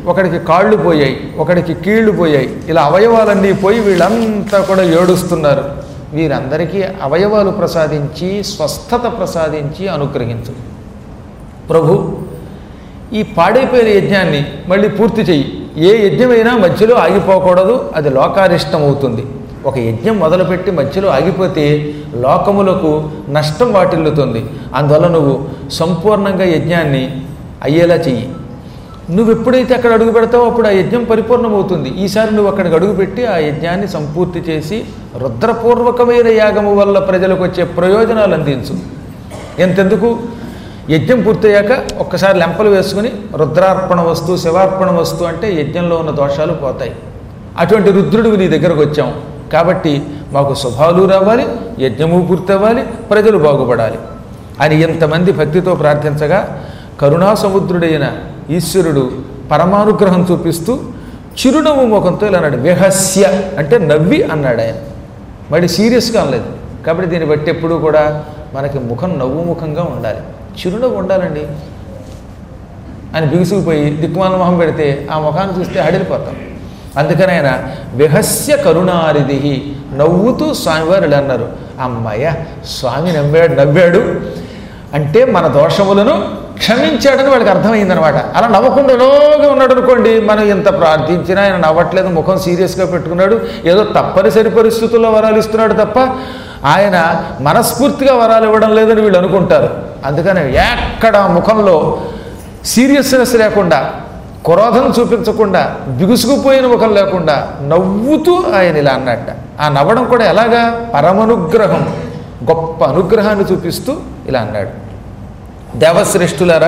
ఒకడికి కాళ్ళు పోయాయి ఒకడికి కీళ్లు పోయాయి ఇలా అవయవాలన్నీ పోయి వీళ్ళంతా కూడా ఏడుస్తున్నారు వీరందరికీ అవయవాలు ప్రసాదించి స్వస్థత ప్రసాదించి అనుగ్రహించు ప్రభు ఈ పాడైపోయిన యజ్ఞాన్ని మళ్ళీ పూర్తి చెయ్యి ఏ యజ్ఞమైనా మధ్యలో ఆగిపోకూడదు అది లోకారిష్టం అవుతుంది ఒక యజ్ఞం మొదలుపెట్టి మధ్యలో ఆగిపోతే లోకములకు నష్టం వాటిల్లుతుంది అందువల్ల నువ్వు సంపూర్ణంగా యజ్ఞాన్ని అయ్యేలా చెయ్యి నువ్వు ఎప్పుడైతే అక్కడ అడుగు పెడతావో అప్పుడు ఆ యజ్ఞం పరిపూర్ణమవుతుంది ఈసారి నువ్వు అక్కడికి అడుగుపెట్టి ఆ యజ్ఞాన్ని సంపూర్తి చేసి రుద్రపూర్వకమైన యాగము వల్ల ప్రజలకు వచ్చే ప్రయోజనాలు అందించు ఎంతెందుకు యజ్ఞం పూర్తయ్యాక ఒక్కసారి లెంపలు వేసుకుని రుద్రార్పణ వస్తు శివార్పణ వస్తు అంటే యజ్ఞంలో ఉన్న దోషాలు పోతాయి అటువంటి రుద్రుడివి నీ దగ్గరకు వచ్చాం కాబట్టి మాకు శుభాలు రావాలి యజ్ఞము పూర్తి అవ్వాలి ప్రజలు బాగుపడాలి అని ఎంతమంది భక్తితో ప్రార్థించగా కరుణాసముద్రుడైన ఈశ్వరుడు పరమానుగ్రహం చూపిస్తూ చిరునవ్వు ముఖంతో ఇలా అన్నాడు విహస్య అంటే నవ్వి అన్నాడు ఆయన మరి సీరియస్గా అనలేదు కాబట్టి దీన్ని బట్టి ఎప్పుడూ కూడా మనకి ముఖం నవ్వు ముఖంగా ఉండాలి చిరునవ్వు ఉండాలండి అని బిగుసుకుపోయి దిక్కుమాల మొహం పెడితే ఆ ముఖాన్ని చూస్తే హడిలిపోతాం అందుకని ఆయన విహస్య కరుణారిది నవ్వుతూ స్వామివారు ఇలా అన్నారు అమ్మయ్య స్వామి నవ్వాడు నవ్వాడు అంటే మన దోషములను క్షమించాడని వాడికి అర్థమైందనమాట అలా నవ్వకుండా లోగా ఉన్నాడు అనుకోండి మనం ఎంత ప్రార్థించినా ఆయన నవ్వట్లేదు ముఖం సీరియస్గా పెట్టుకున్నాడు ఏదో తప్పనిసరి పరిస్థితుల్లో వరాలు ఇస్తున్నాడు తప్ప ఆయన మనస్ఫూర్తిగా వరాలు ఇవ్వడం లేదని వీళ్ళు అనుకుంటారు అందుకని ఎక్కడ ముఖంలో సీరియస్నెస్ లేకుండా క్రోధం చూపించకుండా బిగుసుకుపోయిన ముఖం లేకుండా నవ్వుతూ ఆయన ఇలా అన్నట్ట ఆ నవ్వడం కూడా ఎలాగా పరమనుగ్రహం గొప్ప అనుగ్రహాన్ని చూపిస్తూ ఇలా అన్నాడు దేవశ్రేష్ఠులారా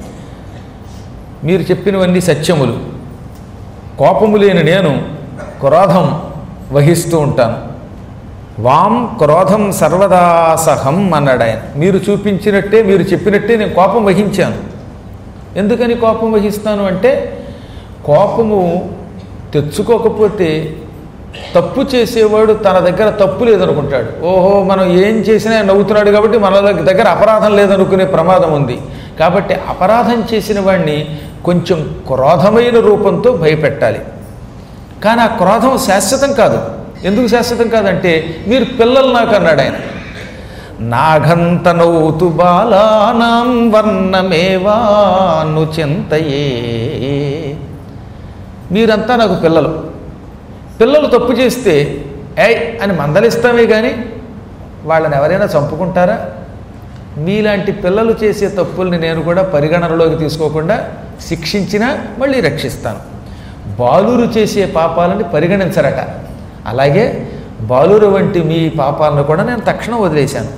మీరు చెప్పినవన్నీ సత్యములు కోపము లేని నేను క్రోధం వహిస్తూ ఉంటాను వాం క్రోధం సర్వదాసహం అన్నాడు ఆయన మీరు చూపించినట్టే మీరు చెప్పినట్టే నేను కోపం వహించాను ఎందుకని కోపం వహిస్తాను అంటే కోపము తెచ్చుకోకపోతే తప్పు చేసేవాడు తన దగ్గర తప్పు లేదనుకుంటాడు ఓహో మనం ఏం చేసినా ఆయన నవ్వుతున్నాడు కాబట్టి మన దగ్గర అపరాధం లేదనుకునే ప్రమాదం ఉంది కాబట్టి అపరాధం చేసిన వాడిని కొంచెం క్రోధమైన రూపంతో భయపెట్టాలి కానీ ఆ క్రోధం శాశ్వతం కాదు ఎందుకు శాశ్వతం కాదంటే మీరు పిల్లలు నాకు అన్నాడు ఆయన నాఘంతనౌతు బాలానాం వర్ణమేవాను చింతయే మీరంతా నాకు పిల్లలు పిల్లలు తప్పు చేస్తే ఏయ్ అని మందలిస్తామే కానీ వాళ్ళని ఎవరైనా చంపుకుంటారా మీలాంటి పిల్లలు చేసే తప్పుల్ని నేను కూడా పరిగణనలోకి తీసుకోకుండా శిక్షించినా మళ్ళీ రక్షిస్తాను బాలురు చేసే పాపాలని పరిగణించరట అలాగే బాలురు వంటి మీ పాపాలను కూడా నేను తక్షణం వదిలేశాను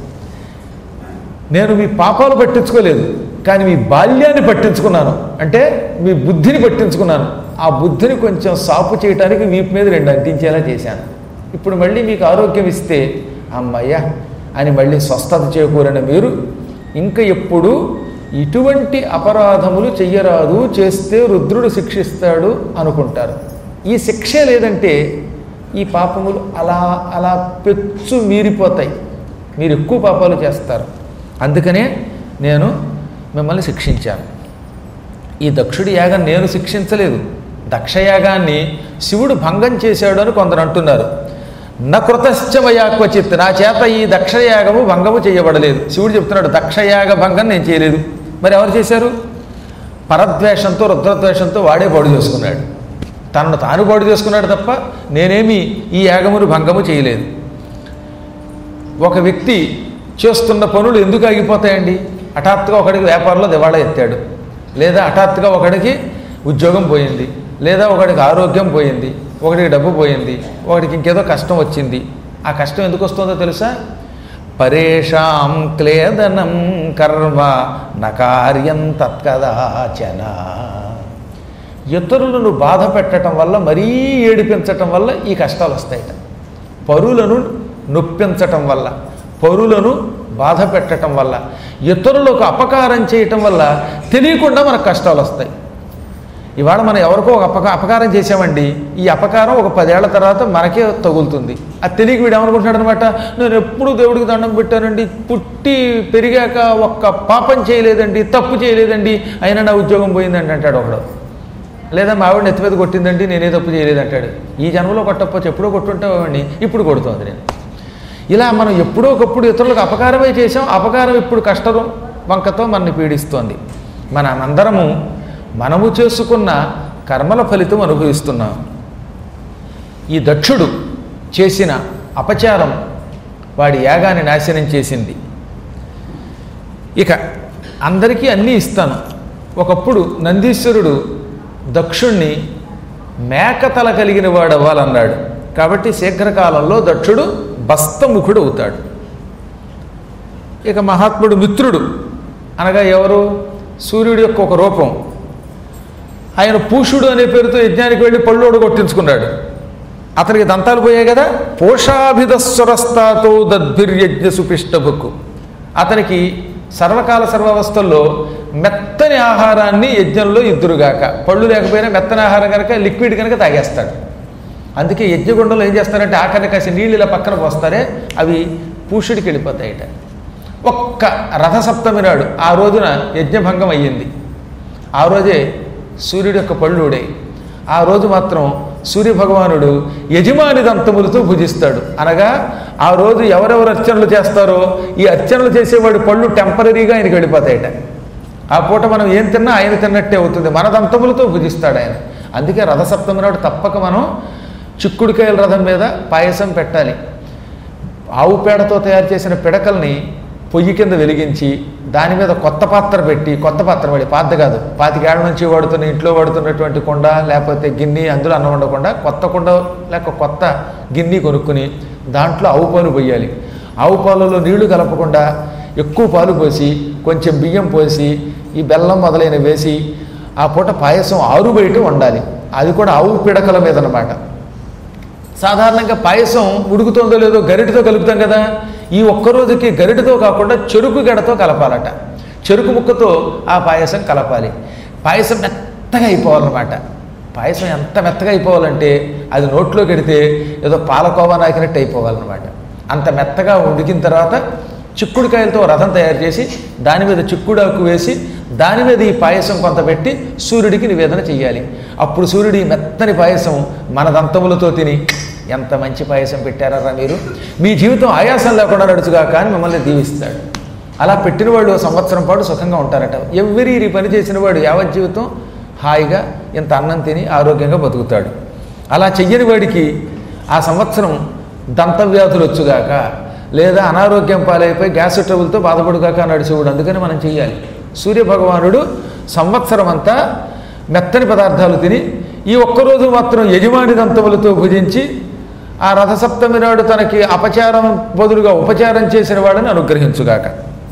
నేను మీ పాపాలు పట్టించుకోలేదు కానీ మీ బాల్యాన్ని పట్టించుకున్నాను అంటే మీ బుద్ధిని పట్టించుకున్నాను ఆ బుద్ధిని కొంచెం సాపు చేయడానికి వీపు మీద రెండు అంటించేలా చేశాను ఇప్పుడు మళ్ళీ మీకు ఆరోగ్యం ఇస్తే అమ్మయ్య అని మళ్ళీ స్వస్థత చేకూరిన మీరు ఇంకా ఎప్పుడు ఇటువంటి అపరాధములు చెయ్యరాదు చేస్తే రుద్రుడు శిక్షిస్తాడు అనుకుంటారు ఈ శిక్షే లేదంటే ఈ పాపములు అలా అలా పెచ్చు మీరిపోతాయి మీరు ఎక్కువ పాపాలు చేస్తారు అందుకనే నేను మిమ్మల్ని శిక్షించాను ఈ దక్షుడి యాగం నేను శిక్షించలేదు దక్షయాగాన్ని శివుడు భంగం చేశాడు అని కొందరు అంటున్నారు నా కృతశ్చమయా క్వచిత్ నా చేత ఈ దక్షయాగము భంగము చేయబడలేదు శివుడు చెప్తున్నాడు దక్షయాగ భంగం నేను చేయలేదు మరి ఎవరు చేశారు పరద్వేషంతో రుద్రద్వేషంతో వాడే పాడు చేసుకున్నాడు తనను తాను పాడు చేసుకున్నాడు తప్ప నేనేమి ఈ యాగమును భంగము చేయలేదు ఒక వ్యక్తి చేస్తున్న పనులు ఎందుకు ఆగిపోతాయండి హఠాత్తుగా ఒకడికి వ్యాపారంలో దివాళా ఎత్తాడు లేదా హఠాత్తుగా ఒకడికి ఉద్యోగం పోయింది లేదా ఒకడికి ఆరోగ్యం పోయింది ఒకడికి డబ్బు పోయింది ఒకడికి ఇంకేదో కష్టం వచ్చింది ఆ కష్టం ఎందుకు వస్తుందో తెలుసా పరేషాం క్లేదనం కర్మ నకార్యం తత్కదాచన ఇతరులను బాధ పెట్టడం వల్ల మరీ ఏడిపించటం వల్ల ఈ కష్టాలు వస్తాయట పరులను నొప్పించటం వల్ల పరులను బాధ పెట్టడం వల్ల ఇతరులకు అపకారం చేయటం వల్ల తెలియకుండా మనకు కష్టాలు వస్తాయి ఇవాళ మనం ఎవరికో ఒక అపక అపకారం చేసామండి ఈ అపకారం ఒక పదేళ్ల తర్వాత మనకే తగులుతుంది అది తెలియక వీడు ఏమనుకుంటున్నాడు అనమాట నేను ఎప్పుడు దేవుడికి దండం పెట్టానండి పుట్టి పెరిగాక ఒక్క పాపం చేయలేదండి తప్పు చేయలేదండి అయినా నా ఉద్యోగం పోయిందండి అంటాడు ఒకడు లేదా మా ఆవిడ నెత్తి మీద కొట్టిందండి నేనే తప్పు చేయలేదు అంటాడు ఈ జన్మలో కొట్టకపోతే ఎప్పుడో కొట్టుంటావాడిని ఇప్పుడు కొడుతోంది నేను ఇలా మనం ఎప్పుడో ఒకప్పుడు ఇతరులకు అపకారమే చేసాం అపకారం ఇప్పుడు కష్టం వంకతో మనని పీడిస్తోంది మనందరము మనము చేసుకున్న కర్మల ఫలితం అనుభవిస్తున్నాం ఈ దక్షుడు చేసిన అపచారం వాడి యాగాన్ని నాశనం చేసింది ఇక అందరికీ అన్నీ ఇస్తాను ఒకప్పుడు నందీశ్వరుడు దక్షుణ్ణి మేకతల కలిగిన వాడు అవ్వాలన్నాడు కాబట్టి శీఘ్రకాలంలో దక్షుడు బస్తముఖుడు అవుతాడు ఇక మహాత్ముడు మిత్రుడు అనగా ఎవరు సూర్యుడి యొక్క ఒక రూపం ఆయన పూషుడు అనే పేరుతో యజ్ఞానికి వెళ్ళి పళ్ళోడు కొట్టించుకున్నాడు అతనికి దంతాలు పోయాయి కదా పోషాభిధస్వరస్తాతో దద్భిర్యజ్ఞ సుపిష్టభుక్కు అతనికి సర్వకాల సర్వావస్థల్లో మెత్తని ఆహారాన్ని యజ్ఞంలో ఇద్దురుగాక పళ్ళు లేకపోయినా మెత్తని ఆహారం కనుక లిక్విడ్ కనుక తాగేస్తాడు అందుకే యజ్ఞగుండంలో ఏం చేస్తారంటే ఆఖరిని కాసి నీళ్ళు ఇలా పక్కన పోస్తారే అవి పూషుడికి వెళ్ళిపోతాయిట ఒక్క రథసప్తమి నాడు ఆ రోజున యజ్ఞభంగం అయ్యింది ఆ రోజే సూర్యుడి యొక్క పళ్ళు ఊడాయి ఆ రోజు మాత్రం సూర్యభగవానుడు యజమాని దంతములతో భుజిస్తాడు అనగా ఆ రోజు ఎవరెవరు అర్చనలు చేస్తారో ఈ అర్చనలు చేసేవాడి పళ్ళు టెంపరీగా ఆయనకి వెళ్ళిపోతాయట ఆ పూట మనం ఏం తిన్నా ఆయన తిన్నట్టే అవుతుంది మన దంతములతో భుజిస్తాడు ఆయన అందుకే రథసప్తమి నాడు తప్పక మనం చిక్కుడుకాయల రథం మీద పాయసం పెట్టాలి ఆవు పేడతో తయారు చేసిన పిడకల్ని పొయ్యి కింద వెలిగించి దాని మీద కొత్త పాత్ర పెట్టి కొత్త పాత్ర పడి పాత కాదు పాతికేళ్ల నుంచి వాడుతున్న ఇంట్లో వాడుతున్నటువంటి కుండ లేకపోతే గిన్నె అందులో అన్నం ఉండకుండా కొత్త కుండ లేక కొత్త గిన్నె కొనుక్కుని దాంట్లో ఆవు పాలు పోయాలి ఆవు పాలలో నీళ్లు కలపకుండా ఎక్కువ పాలు పోసి కొంచెం బియ్యం పోసి ఈ బెల్లం మొదలైన వేసి ఆ పూట పాయసం ఆరు బయట వండాలి అది కూడా ఆవు పిడకల మీద అన్నమాట సాధారణంగా పాయసం ఉడుకుతుందో లేదో గరిటతో కలుపుతాం కదా ఈ ఒక్క రోజుకి గరిటతో కాకుండా చెరుకు గడతో కలపాలట చెరుకు ముక్కతో ఆ పాయసం కలపాలి పాయసం మెత్తగా అయిపోవాలన్నమాట పాయసం ఎంత మెత్తగా అయిపోవాలంటే అది నోట్లో కడితే ఏదో పాలకోవా నాకినట్టు అయిపోవాలన్నమాట అంత మెత్తగా ఉడికిన తర్వాత చిక్కుడుకాయలతో రథం తయారు చేసి దాని మీద చిక్కుడాకు వేసి దాని మీద ఈ పాయసం కొంత పెట్టి సూర్యుడికి నివేదన చెయ్యాలి అప్పుడు సూర్యుడి మెత్తని పాయసం మన దంతములతో తిని ఎంత మంచి పాయసం పెట్టారా మీరు మీ జీవితం ఆయాసం లేకుండా నడుచుగా కానీ మిమ్మల్ని దీవిస్తాడు అలా పెట్టిన వాళ్ళు ఓ సంవత్సరం పాటు సుఖంగా ఉంటారట ఎవరి ఈ పని చేసిన వాడు యావత్ జీవితం హాయిగా ఇంత అన్నం తిని ఆరోగ్యంగా బతుకుతాడు అలా చెయ్యని వాడికి ఆ సంవత్సరం దంతవ్యాధులు వచ్చుగాక లేదా అనారోగ్యం పాలైపోయి గ్యాస్ ట్రబుల్తో బాధపడుగాక నడిచేవాడు అందుకని మనం చెయ్యాలి సూర్యభగవానుడు సంవత్సరం అంతా మెత్తని పదార్థాలు తిని ఈ ఒక్కరోజు మాత్రం యజమాని దంతములతో భుజించి ఆ రథసప్తమి నాడు తనకి అపచారం బదులుగా ఉపచారం చేసిన వాడని అనుగ్రహించుగాక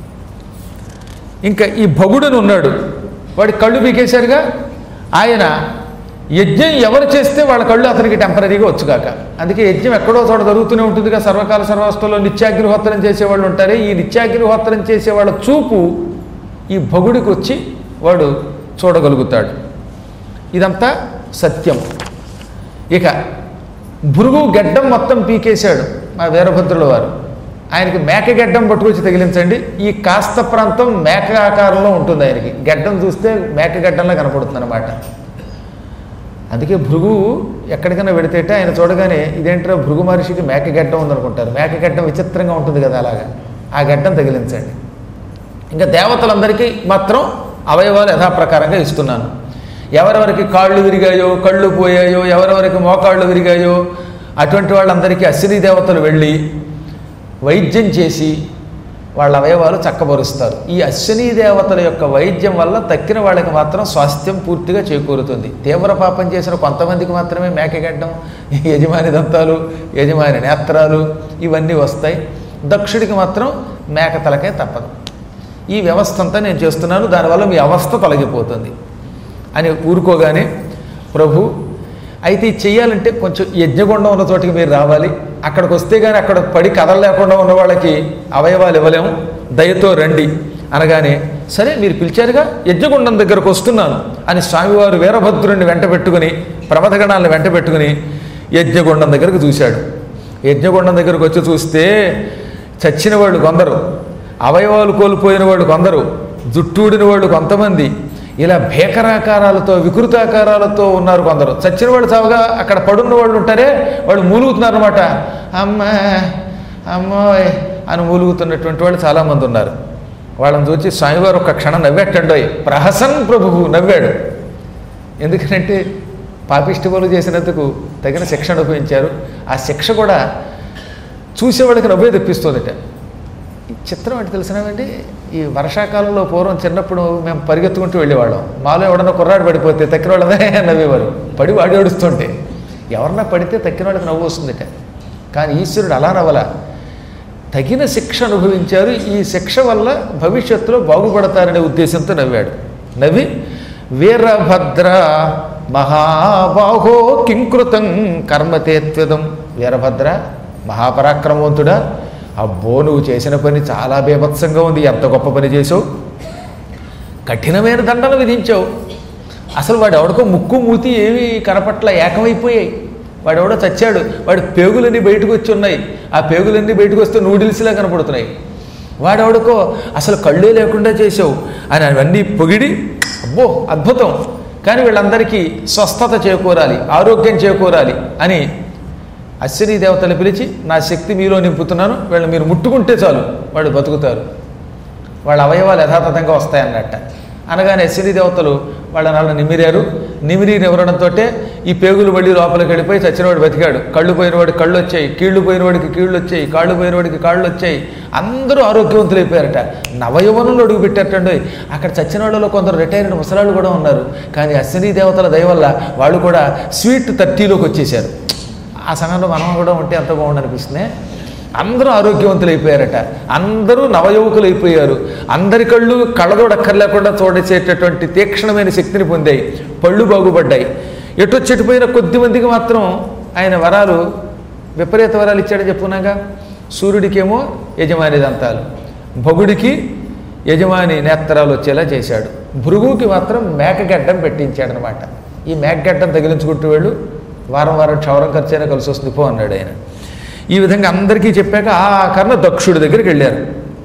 ఇంకా ఈ భగుడని ఉన్నాడు వాడి కళ్ళు పీకేశారుగా ఆయన యజ్ఞం ఎవరు చేస్తే వాళ్ళ కళ్ళు అతనికి టెంపరీగా వచ్చుగాక అందుకే యజ్ఞం ఎక్కడో చోట జరుగుతూనే ఉంటుందిగా సర్వకాల సర్వస్థలో నిత్యాగ్నిహోత్రం చేసేవాళ్ళు ఉంటారే ఈ నిత్యాగ్నిహోత్రం చేసే వాళ్ళ చూపు ఈ భగుడికి వచ్చి వాడు చూడగలుగుతాడు ఇదంతా సత్యం ఇక భృగు గడ్డం మొత్తం పీకేశాడు మా వీరభద్రుల వారు ఆయనకి మేక గడ్డం పట్టుకొచ్చి తగిలించండి ఈ కాస్త ప్రాంతం మేక ఆకారంలో ఉంటుంది ఆయనకి గడ్డం చూస్తే మేక గడ్డంలా కనపడుతుంది అనమాట అందుకే భృగు ఎక్కడికైనా పెడితేట ఆయన చూడగానే ఇదేంటో భృగు మహర్షికి మేక గడ్డం ఉందనుకుంటారు మేక గడ్డం విచిత్రంగా ఉంటుంది కదా అలాగా ఆ గడ్డం తగిలించండి ఇంకా దేవతలందరికీ మాత్రం అవయవాలు యథాప్రకారంగా ఇస్తున్నాను ఎవరెవరికి కాళ్ళు విరిగాయో కళ్ళు పోయాయో ఎవరెవరికి మోకాళ్ళు విరిగాయో అటువంటి వాళ్ళందరికీ అశ్విని దేవతలు వెళ్ళి వైద్యం చేసి వాళ్ళ అవయవాలు చక్కబరుస్తారు ఈ అశ్విని దేవతల యొక్క వైద్యం వల్ల తక్కిన వాళ్ళకి మాత్రం స్వాస్థ్యం పూర్తిగా చేకూరుతుంది తీవ్ర పాపం చేసిన కొంతమందికి మాత్రమే మేకగడ్డం యజమాని దంతాలు యజమాని నేత్రాలు ఇవన్నీ వస్తాయి దక్షుడికి మాత్రం మేక తలకే తప్పదు ఈ వ్యవస్థ అంతా నేను చేస్తున్నాను దానివల్ల మీ అవస్థ తొలగిపోతుంది అని ఊరుకోగానే ప్రభు అయితే ఇది చెయ్యాలంటే కొంచెం యజ్ఞగుండం ఉన్న చోటికి మీరు రావాలి అక్కడికి వస్తే కానీ అక్కడ పడి కదలలేకుండా ఉన్న వాళ్ళకి అవయవాలు ఇవ్వలేము దయతో రండి అనగానే సరే మీరు పిలిచారుగా యజ్ఞగుండం దగ్గరకు వస్తున్నాను అని స్వామివారు వీరభద్రుడిని వెంట పెట్టుకుని ప్రమథగణాలను వెంట పెట్టుకుని యజ్ఞగుండం దగ్గరకు చూశాడు యజ్ఞగుండం దగ్గరకు వచ్చి చూస్తే చచ్చిన వాళ్ళు కొందరు అవయవాలు కోల్పోయిన వాళ్ళు కొందరు జుట్టూడిన వాళ్ళు కొంతమంది ఇలా భీకరాకారాలతో వికృతాకారాలతో ఉన్నారు కొందరు చచ్చిన వాళ్ళు చావుగా అక్కడ పడున్న వాళ్ళు ఉంటారే వాళ్ళు మూలుగుతున్నారు అనమాట అమ్మ అమ్మోయ్ అని మూలుగుతున్నటువంటి వాళ్ళు చాలామంది ఉన్నారు వాళ్ళని చూసి స్వామివారు ఒక క్షణం నవ్వేటండోయ్ ప్రహసన్ ప్రభువు నవ్వాడు ఎందుకంటే పాపిష్టి పనులు చేసినందుకు తగిన శిక్ష అనుభవించారు ఆ శిక్ష కూడా చూసేవాళ్ళకి నవ్వే తెప్పిస్తుందట ఈ చిత్రం అంటే తెలిసినామండి ఈ వర్షాకాలంలో పూర్వం చిన్నప్పుడు మేము పరిగెత్తుకుంటూ వెళ్ళేవాళ్ళం మాలో ఎవడన్నా కుర్రాడు పడిపోతే తక్కిన వాళ్ళదే నవ్వేవారు పడి వాడి ఏడుస్తుంటే ఎవరన్నా పడితే తక్కిన వాళ్ళకి నవ్వు వస్తుందట కానీ ఈశ్వరుడు అలా నవ్వలా తగిన శిక్ష అనుభవించారు ఈ శిక్ష వల్ల భవిష్యత్తులో బాగుపడతారనే ఉద్దేశంతో నవ్వాడు నవ్వి వీరభద్ర మహాబాహో కింకృతం కర్మతేత్వదం వీరభద్ర మహాపరాక్రమవంతుడా అబ్బో నువ్వు చేసిన పని చాలా బీభత్సంగా ఉంది ఎంత గొప్ప పని చేసావు కఠినమైన దండన విధించావు అసలు వాడు ఎవడికో ముక్కు మూతి ఏవి కనపట్ల ఏకమైపోయాయి వాడు ఎవడో చచ్చాడు వాడి పేగులన్నీ బయటకు వచ్చి ఉన్నాయి ఆ పేగులన్నీ బయటకు వస్తే నూడిల్స్లా కనపడుతున్నాయి వాడెవడికో అసలు కళ్ళే లేకుండా చేసావు అని అవన్నీ పొగిడి అబ్బో అద్భుతం కానీ వీళ్ళందరికీ స్వస్థత చేకూరాలి ఆరోగ్యం చేకూరాలి అని అశ్విని దేవతలు పిలిచి నా శక్తి మీలో నింపుతున్నాను వీళ్ళని మీరు ముట్టుకుంటే చాలు వాళ్ళు బతుకుతారు వాళ్ళ అవయవాలు యథాతథంగా వస్తాయన్నట్ట అనగానే అశ్విని దేవతలు వాళ్ళ నల్ల నిమిరారు నిమిరి నివరణంతో ఈ పేగులు మళ్ళీ లోపలికి వెళ్ళిపోయి చచ్చినవాడు బతికాడు కళ్ళు పోయినవాడికి కళ్ళు వచ్చాయి కీళ్లు పోయినవాడికి కీళ్ళు వచ్చాయి కాళ్ళు పోయినవాడికి కాళ్ళు వచ్చాయి అందరూ ఆరోగ్యవంతులు అయిపోయారట నవయవనంలో అడుగు పెట్టారటండి అక్కడ చచ్చిన వాళ్ళలో కొందరు రిటైర్డ్ ముసలాళ్ళు కూడా ఉన్నారు కానీ అశ్విని దేవతల దయ వల్ల వాళ్ళు కూడా స్వీట్ థర్టీలోకి వచ్చేసారు ఆ సమయంలో మనం కూడా ఉంటే ఎంత బాగుండు అనిపిస్తుంది అందరూ ఆరోగ్యవంతులు అయిపోయారట అందరూ నవయువకులు అయిపోయారు అందరి కళ్ళు కళ్ళదోడక్కర్లేకుండా చూడచేటటువంటి తీక్షణమైన శక్తిని పొందాయి పళ్ళు బాగుపడ్డాయి ఎటు చెట్టుపోయిన కొద్ది మందికి మాత్రం ఆయన వరాలు విపరీత వరాలు ఇచ్చాడని చెప్పుకున్నాగా సూర్యుడికేమో యజమాని దంతాలు భగుడికి యజమాని నేత్రాలు వచ్చేలా చేశాడు భృగువుకి మాత్రం మేకగడ్డం పెట్టించాడనమాట ఈ మేకగడ్డం తగిలించుకుంటూ వెళ్ళు వారం వారం క్షౌరం ఖర్చైనా కలిసి వస్తుంది పో అన్నాడు ఆయన ఈ విధంగా అందరికీ చెప్పాక ఆ కర్ణ దక్షుడి దగ్గరికి వెళ్ళారు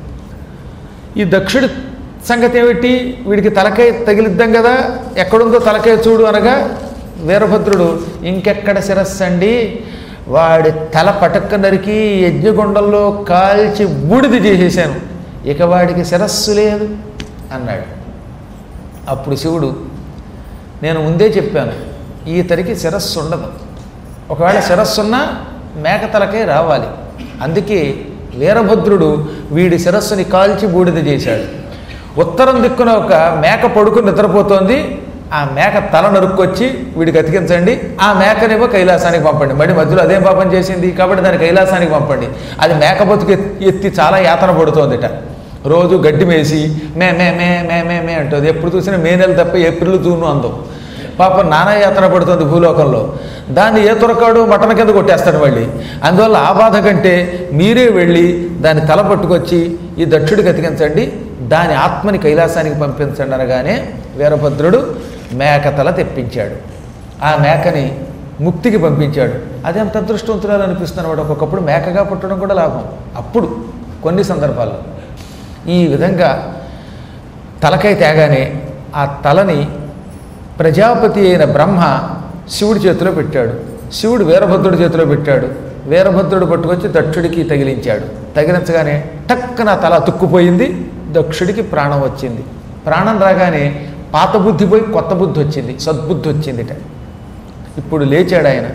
ఈ దక్షుడి సంగతి ఏమిటి వీడికి తలకాయ తగిలిద్దాం కదా ఎక్కడుందో తలకాయ చూడు అనగా వీరభద్రుడు ఇంకెక్కడ శిరస్సు అండి వాడి తల పటక్క నరికి యజ్ఞగుండంలో కాల్చి బూడిద చేసేసాను ఇక వాడికి శిరస్సు లేదు అన్నాడు అప్పుడు శివుడు నేను ముందే చెప్పాను ఈతరికి శిరస్సు ఉండదు ఒకవేళ శిరస్సున్నా మేక తలకే రావాలి అందుకే వీరభద్రుడు వీడి శిరస్సుని కాల్చి బూడిద చేశాడు ఉత్తరం దిక్కున ఒక మేక పడుకుని నిద్రపోతోంది ఆ మేక తల నరుక్కొచ్చి వీడికి అతికించండి ఆ మేకనేమో కైలాసానికి పంపండి మళ్ళీ మధ్యలో అదేం పాపం చేసింది కాబట్టి దాన్ని కైలాసానికి పంపండి అది మేక బతుకు ఎత్తి చాలా యాతన పడుతోందిట రోజు గడ్డి మేసి మే మే మే మే మే మే అంటుంది ఎప్పుడు చూసినా మే నెల తప్ప ఏప్రిల్ జూన్ అందం పాపం నానా యాతన పడుతుంది భూలోకంలో దాన్ని ఏ తురకాడు మటన కింద కొట్టేస్తాడు మళ్ళీ అందువల్ల ఆ బాధ కంటే మీరే వెళ్ళి దాన్ని తల పట్టుకొచ్చి ఈ దక్షుడికి అతికించండి దాని ఆత్మని కైలాసానికి పంపించండి అనగానే వీరభద్రుడు మేక తల తెప్పించాడు ఆ మేకని ముక్తికి పంపించాడు అదేంత అదృష్టవంతురాలు అనిపిస్తున్నాడు వాడు ఒక్కొక్కప్పుడు మేకగా పుట్టడం కూడా లాభం అప్పుడు కొన్ని సందర్భాల్లో ఈ విధంగా తలకై తేగానే ఆ తలని ప్రజాపతి అయిన బ్రహ్మ శివుడి చేతిలో పెట్టాడు శివుడు వీరభద్రుడి చేతిలో పెట్టాడు వీరభద్రుడు పట్టుకొచ్చి దక్షుడికి తగిలించాడు తగిలించగానే టక్కున తల తుక్కుపోయింది దక్షుడికి ప్రాణం వచ్చింది ప్రాణం రాగానే పాత బుద్ధి పోయి కొత్త బుద్ధి వచ్చింది సద్బుద్ధి వచ్చిందిట ఇప్పుడు లేచాడు ఆయన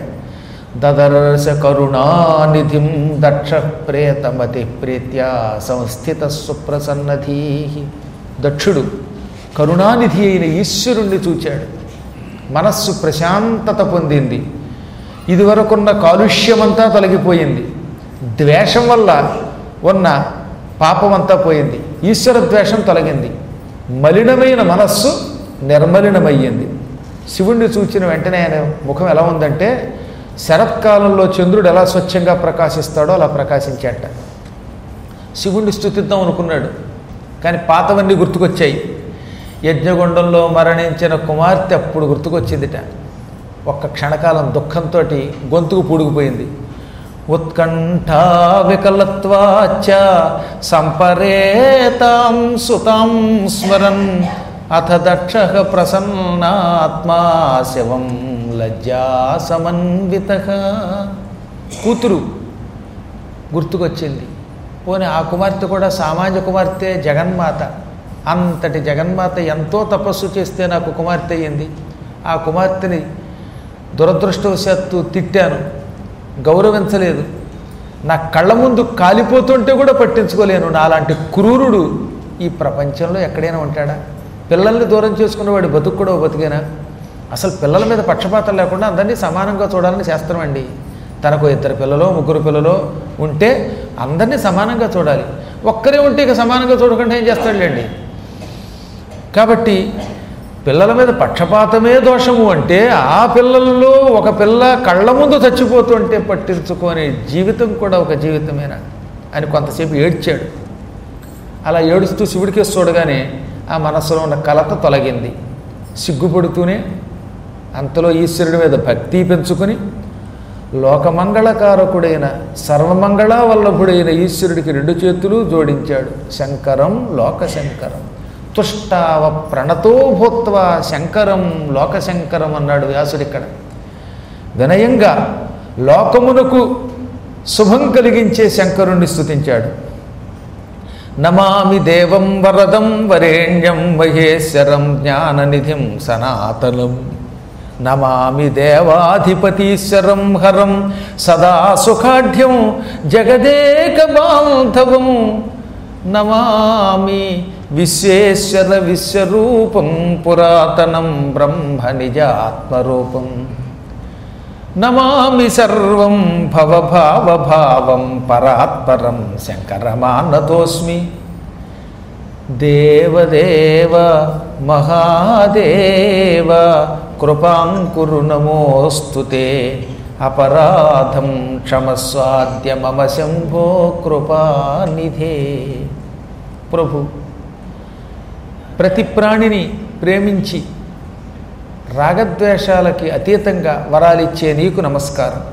దదర్శ కరుణానిధిం దక్ష ప్రేతమతి ప్రీత్యా సంస్థిత సుప్రసన్నధీ దక్షుడు కరుణానిధి అయిన ఈశ్వరుణ్ణి చూచాడు మనస్సు ప్రశాంతత పొందింది ఇదివరకున్న కాలుష్యమంతా తొలగిపోయింది ద్వేషం వల్ల ఉన్న పాపమంతా పోయింది ఈశ్వర ద్వేషం తొలగింది మలినమైన మనస్సు నిర్మలినమయ్యింది శివుణ్ణి చూచిన వెంటనే ఆయన ముఖం ఎలా ఉందంటే శరత్కాలంలో చంద్రుడు ఎలా స్వచ్ఛంగా ప్రకాశిస్తాడో అలా ప్రకాశించాట శివుణ్ణి స్థుతిద్దాం అనుకున్నాడు కానీ పాతవన్నీ గుర్తుకొచ్చాయి యజ్ఞగుండంలో మరణించిన కుమార్తె అప్పుడు గుర్తుకొచ్చిందిట ఒక్క క్షణకాలం దుఃఖంతో గొంతుకు పూడుకుపోయింది ఉత్కంఠా వికలత్వాచ సంపరేతాం సుతాం స్మరన్ అథ దక్ష ప్రసన్నాత్మా శవం లజ్జా సమన్విత కూతురు గుర్తుకొచ్చింది పోనీ ఆ కుమార్తె కూడా సామాన్య కుమార్తె జగన్మాత అంతటి జగన్మాత ఎంతో తపస్సు చేస్తే నాకు కుమార్తె అయ్యింది ఆ కుమార్తెని దురదృష్టవశాత్తు తిట్టాను గౌరవించలేదు నా కళ్ళ ముందు కాలిపోతుంటే కూడా పట్టించుకోలేను నాలాంటి క్రూరుడు ఈ ప్రపంచంలో ఎక్కడైనా ఉంటాడా పిల్లల్ని దూరం చేసుకున్నవాడి బతుకు కూడా ఓ బతికేనా అసలు పిల్లల మీద పక్షపాతం లేకుండా అందరినీ సమానంగా చూడాలని శాస్త్రం అండి తనకు ఇద్దరు పిల్లలో ముగ్గురు పిల్లలో ఉంటే అందరినీ సమానంగా చూడాలి ఒక్కరే ఉంటే ఇక సమానంగా చూడకుండా ఏం చేస్తాడులేండి కాబట్టి పిల్లల మీద పక్షపాతమే దోషము అంటే ఆ పిల్లల్లో ఒక పిల్ల కళ్ళ ముందు చచ్చిపోతుంటే పట్టించుకోని జీవితం కూడా ఒక జీవితమేనా అని కొంతసేపు ఏడ్చాడు అలా ఏడుస్తూ శివుడికి చూడగానే ఆ మనస్సులో ఉన్న కలత తొలగింది సిగ్గుపడుతూనే అంతలో ఈశ్వరుడి మీద భక్తి పెంచుకొని లోకమంగళకారకుడైన సర్వమంగళ వల్లభుడైన ఈశ్వరుడికి రెండు చేతులు జోడించాడు శంకరం లోక శంకరం తుష్టావ ప్రణతో భూత్వ శంకరం లోకశంకరం అన్నాడు వ్యాసుడు ఇక్కడ వినయంగా లోకమునకు శుభం కలిగించే శంకరుణ్ణి స్తుతించాడు నమామి దేవం వరదం వరేణ్యం మహేశ్వరం జ్ఞాననిధిం సనాతనం నమామి దేవాధిపతీశ్వరం హరం సదా సుఖాఢ్యం జగదేక బాంధవం నమామి విశ్వేశ్వర విశ్వరూపం పురాతనం బ్రహ్మ నిజాత్మరూపం నమామి సర్వం భవభావభావం పరాత్పరం శంకరమానతోస్మి దేవదేవ మహాదేవ కృపాంకురు నమోస్తు అపరాధం క్షమస్వాద్య మమ శంభో కృపానిధే ప్రభు ప్రతి ప్రాణిని ప్రేమించి రాగద్వేషాలకి అతీతంగా వరాలిచ్చే నీకు నమస్కారం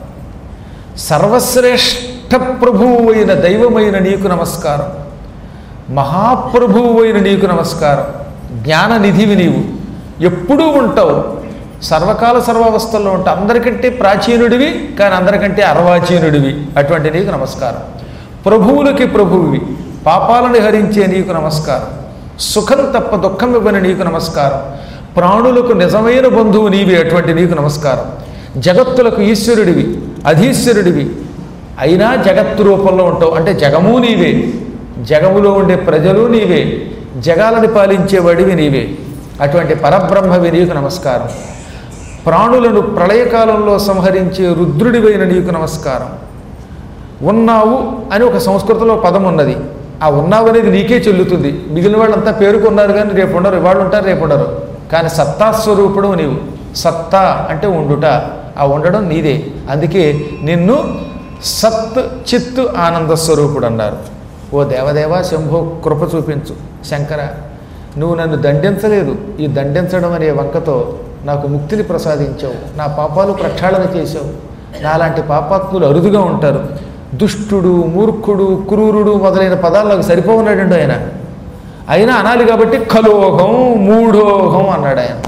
సర్వశ్రేష్ఠ ప్రభువు అయిన దైవమైన నీకు నమస్కారం మహాప్రభువు అయిన నీకు నమస్కారం జ్ఞాననిధివి నీవు ఎప్పుడూ ఉంటావు సర్వకాల సర్వావస్థల్లో ఉంటావు అందరికంటే ప్రాచీనుడివి కానీ అందరికంటే అర్వాచీనుడివి అటువంటి నీకు నమస్కారం ప్రభువులకి ప్రభువువి పాపాలను హరించే నీకు నమస్కారం సుఖం తప్ప దుఃఖం ఇవ్వని నీకు నమస్కారం ప్రాణులకు నిజమైన బంధువు నీవి అటువంటి నీకు నమస్కారం జగత్తులకు ఈశ్వరుడివి అధీశ్వరుడివి అయినా జగత్తు రూపంలో ఉంటావు అంటే జగము నీవే జగములో ఉండే ప్రజలు నీవే జగాలని పాలించేవాడివి నీవే అటువంటి పరబ్రహ్మవి నీకు నమస్కారం ప్రాణులను ప్రళయకాలంలో సంహరించే రుద్రుడివైన నీకు నమస్కారం ఉన్నావు అని ఒక సంస్కృతంలో పదం ఉన్నది ఆ ఉన్నావు అనేది నీకే చెల్లుతుంది మిగిలిన వాళ్ళంతా పేరుకున్నారు కానీ రేపు ఉండరు వాళ్ళు ఉంటారు రేపు ఉండరు కానీ సత్తాస్వరూపుడు నీవు సత్తా అంటే ఉండుట ఆ ఉండడం నీదే అందుకే నిన్ను సత్ చిత్ ఆనంద స్వరూపుడు అన్నారు ఓ దేవదేవా శంభో కృప చూపించు శంకర నువ్వు నన్ను దండించలేదు ఈ దండించడం అనే వంకతో నాకు ముక్తిని ప్రసాదించావు నా పాపాలు ప్రక్షాళన చేశావు నాలాంటి పాపాత్ములు అరుదుగా ఉంటారు దుష్టుడు మూర్ఖుడు క్రూరుడు మొదలైన పదాలు నాకు సరిపోఉన్నాడండి ఆయన అయినా అనాలి కాబట్టి కలోహం మూఢోహం అన్నాడు ఆయన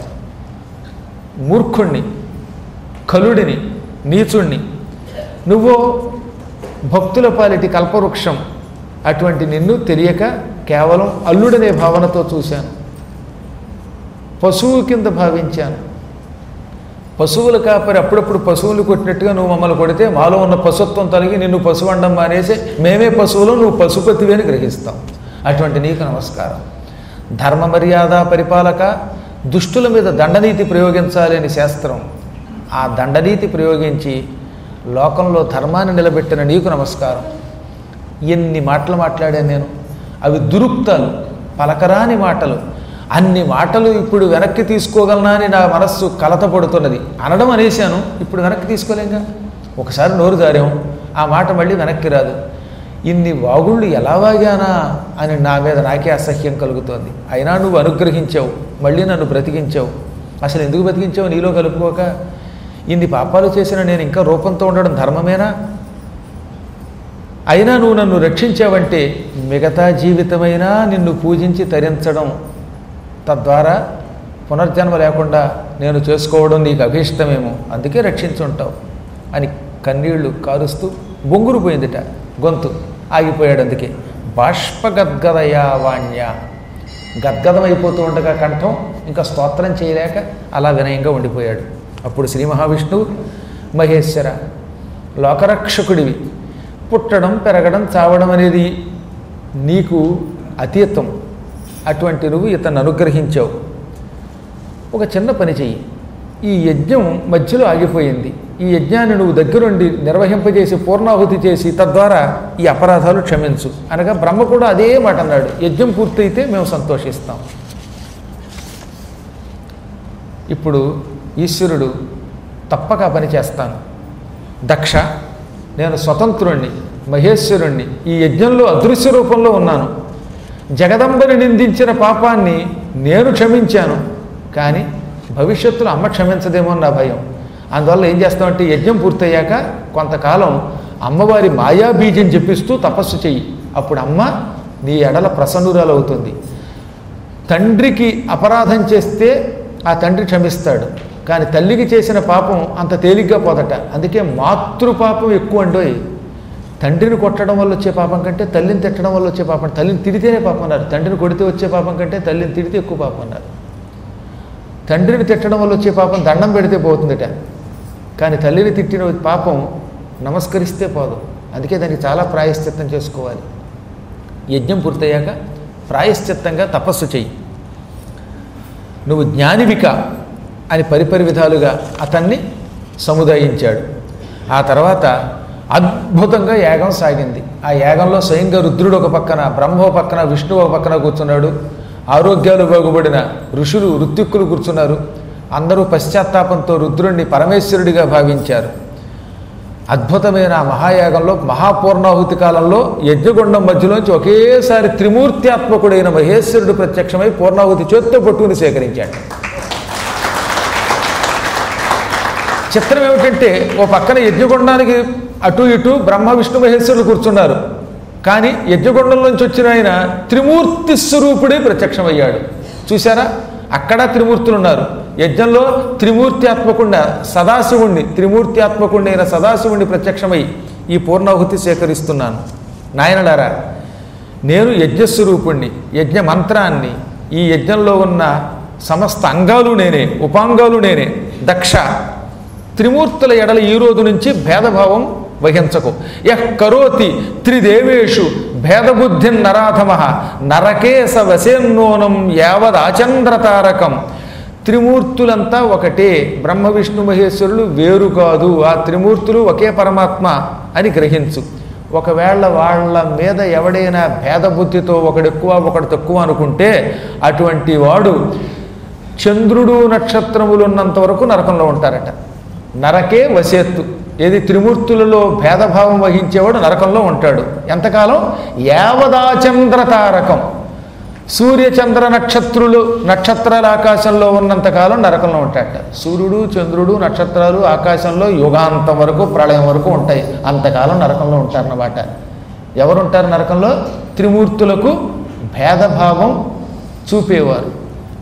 మూర్ఖుణ్ణి కలుడిని నీచుణ్ణి నువ్వు భక్తుల పాలిటి కల్పవృక్షం అటువంటి నిన్ను తెలియక కేవలం అల్లుడనే భావనతో చూశాను పశువు కింద భావించాను పశువుల కాపరి అప్పుడప్పుడు పశువులు కొట్టినట్టుగా నువ్వు మమ్మల్ని కొడితే మాలో ఉన్న పశుత్వం తొలగి నిన్ను పశువు అండం మానేసి మేమే పశువులు నువ్వు పశుపతివి అని గ్రహిస్తాం అటువంటి నీకు నమస్కారం ధర్మ మర్యాద పరిపాలక దుష్టుల మీద దండనీతి ప్రయోగించాలి అని శాస్త్రం ఆ దండనీతి ప్రయోగించి లోకంలో ధర్మాన్ని నిలబెట్టిన నీకు నమస్కారం ఎన్ని మాటలు మాట్లాడాను నేను అవి దురుక్తాలు పలకరాని మాటలు అన్ని మాటలు ఇప్పుడు వెనక్కి తీసుకోగలనా అని నా మనస్సు కలత పడుతున్నది అనడం అనేశాను ఇప్పుడు వెనక్కి తీసుకోలేంగా ఒకసారి నోరు జారాం ఆ మాట మళ్ళీ వెనక్కి రాదు ఇన్ని వాగుళ్ళు ఎలా వాగానా అని నా మీద నాకే అసహ్యం కలుగుతోంది అయినా నువ్వు అనుగ్రహించావు మళ్ళీ నన్ను బ్రతికించావు అసలు ఎందుకు బ్రతికించావు నీలో కలుపుకోక ఇన్ని పాపాలు చేసిన నేను ఇంకా రూపంతో ఉండడం ధర్మమేనా అయినా నువ్వు నన్ను రక్షించావంటే మిగతా జీవితమైనా నిన్ను పూజించి తరించడం తద్వారా పునర్జన్మ లేకుండా నేను చేసుకోవడం నీకు అభీష్టమేమో అందుకే రక్షించుంటావు అని కన్నీళ్లు కారుస్తూ బొంగురు పోయిందిట గొంతు ఆగిపోయాడు అందుకే బాష్పగద్గదయా వాణ్య గద్గదం అయిపోతూ ఉండగా కంఠం ఇంకా స్తోత్రం చేయలేక అలా వినయంగా ఉండిపోయాడు అప్పుడు శ్రీ మహావిష్ణువు మహేశ్వర లోకరక్షకుడివి పుట్టడం పెరగడం చావడం అనేది నీకు అతీతం అటువంటి నువ్వు ఇతను అనుగ్రహించావు ఒక చిన్న పని చెయ్యి ఈ యజ్ఞం మధ్యలో ఆగిపోయింది ఈ యజ్ఞాన్ని నువ్వు దగ్గరుండి నిర్వహింపజేసి పూర్ణాహుతి చేసి తద్వారా ఈ అపరాధాలు క్షమించు అనగా బ్రహ్మ కూడా అదే మాట అన్నాడు యజ్ఞం పూర్తయితే మేము సంతోషిస్తాం ఇప్పుడు ఈశ్వరుడు తప్పక ఆ పని చేస్తాను దక్ష నేను స్వతంత్రుణ్ణి మహేశ్వరుణ్ణి ఈ యజ్ఞంలో అదృశ్య రూపంలో ఉన్నాను జగదంబని నిందించిన పాపాన్ని నేను క్షమించాను కానీ భవిష్యత్తులో అమ్మ క్షమించదేమో అని నా భయం అందువల్ల ఏం చేస్తామంటే యజ్ఞం పూర్తయ్యాక కొంతకాలం అమ్మవారి మాయా బీజం చెప్పిస్తూ తపస్సు చెయ్యి అప్పుడు అమ్మ నీ ఎడల ప్రసన్నురాలు అవుతుంది తండ్రికి అపరాధం చేస్తే ఆ తండ్రి క్షమిస్తాడు కానీ తల్లికి చేసిన పాపం అంత తేలిగ్గా పోదట అందుకే మాతృపాపం ఎక్కువ అండోయ్ తండ్రిని కొట్టడం వల్ల వచ్చే పాపం కంటే తల్లిని తిట్టడం వల్ల వచ్చే పాపం తల్లిని తిడితేనే పాపం అన్నారు తండ్రిని కొడితే వచ్చే పాపం కంటే తల్లిని తిడితే ఎక్కువ పాపం అన్నారు తండ్రిని తిట్టడం వల్ల వచ్చే పాపం దండం పెడితే పోతుందట కానీ తల్లిని తిట్టిన పాపం నమస్కరిస్తే పోదు అందుకే దానికి చాలా ప్రాయశ్చిత్తం చేసుకోవాలి యజ్ఞం పూర్తయ్యాక ప్రాయశ్చిత్తంగా తపస్సు చెయ్యి నువ్వు జ్ఞానివిక అని పరిపరి విధాలుగా అతన్ని సముదాయించాడు ఆ తర్వాత అద్భుతంగా యాగం సాగింది ఆ యాగంలో స్వయంగా రుద్రుడు ఒక పక్కన బ్రహ్మ ఒక పక్కన విష్ణువు ఒక పక్కన కూర్చున్నాడు ఆరోగ్యాలు బాగుపడిన ఋషులు ఋత్విక్కులు కూర్చున్నారు అందరూ పశ్చాత్తాపంతో రుద్రుణ్ణి పరమేశ్వరుడిగా భావించారు అద్భుతమైన ఆ మహాయాగంలో మహాపూర్ణాహుతి కాలంలో యజ్ఞగుండం మధ్యలోంచి ఒకేసారి త్రిమూర్త్యాత్మకుడైన మహేశ్వరుడు ప్రత్యక్షమై పూర్ణాహుతి చేత్తో పట్టుకుని సేకరించాడు చిత్రం ఏమిటంటే ఓ పక్కన యజ్ఞగుండానికి అటు ఇటు బ్రహ్మ విష్ణు మహేశ్వరులు కూర్చున్నారు కానీ యజ్ఞగుండంలోంచి వచ్చిన ఆయన త్రిమూర్తి స్వరూపుడే ప్రత్యక్షమయ్యాడు చూసారా అక్కడ త్రిమూర్తులు ఉన్నారు యజ్ఞంలో త్రిమూర్త్యాత్మకుండా సదాశివుణ్ణి త్రిమూర్త్యాత్మకుండి అయిన సదాశివుణ్ణి ప్రత్యక్షమై ఈ పూర్ణాహుతి సేకరిస్తున్నాను నాయనలారా నేను యజ్ఞస్వరూపుణ్ణి యజ్ఞ మంత్రాన్ని ఈ యజ్ఞంలో ఉన్న సమస్త అంగాలు నేనే ఉపాంగాలు నేనే దక్ష త్రిమూర్తుల ఎడల ఈ రోజు నుంచి భేదభావం వహించకు యః కరోతి త్రిదేవేషు భేదబుద్ధిం నరాధమ నరకేశ వసేన్నోనం యావదాచంద్రతారకం త్రిమూర్తులంతా ఒకటే బ్రహ్మ విష్ణు మహేశ్వరులు వేరు కాదు ఆ త్రిమూర్తులు ఒకే పరమాత్మ అని గ్రహించు ఒకవేళ వాళ్ళ మీద ఎవడైనా భేదబుద్ధితో ఒకడు ఎక్కువ ఒకడు తక్కువ అనుకుంటే అటువంటి వాడు చంద్రుడు నక్షత్రములు ఉన్నంత వరకు నరకంలో ఉంటారట నరకే వసేత్తు ఏది త్రిమూర్తులలో భేదభావం వహించేవాడు నరకంలో ఉంటాడు ఎంతకాలం యావదాచంద్రతారకం సూర్యచంద్ర నక్షత్రులు నక్షత్రాల ఆకాశంలో ఉన్నంతకాలం నరకంలో ఉంటాడట సూర్యుడు చంద్రుడు నక్షత్రాలు ఆకాశంలో యుగాంతం వరకు ప్రళయం వరకు ఉంటాయి అంతకాలం నరకంలో ఉంటారన్నమాట ఎవరుంటారు నరకంలో త్రిమూర్తులకు భేదభావం చూపేవారు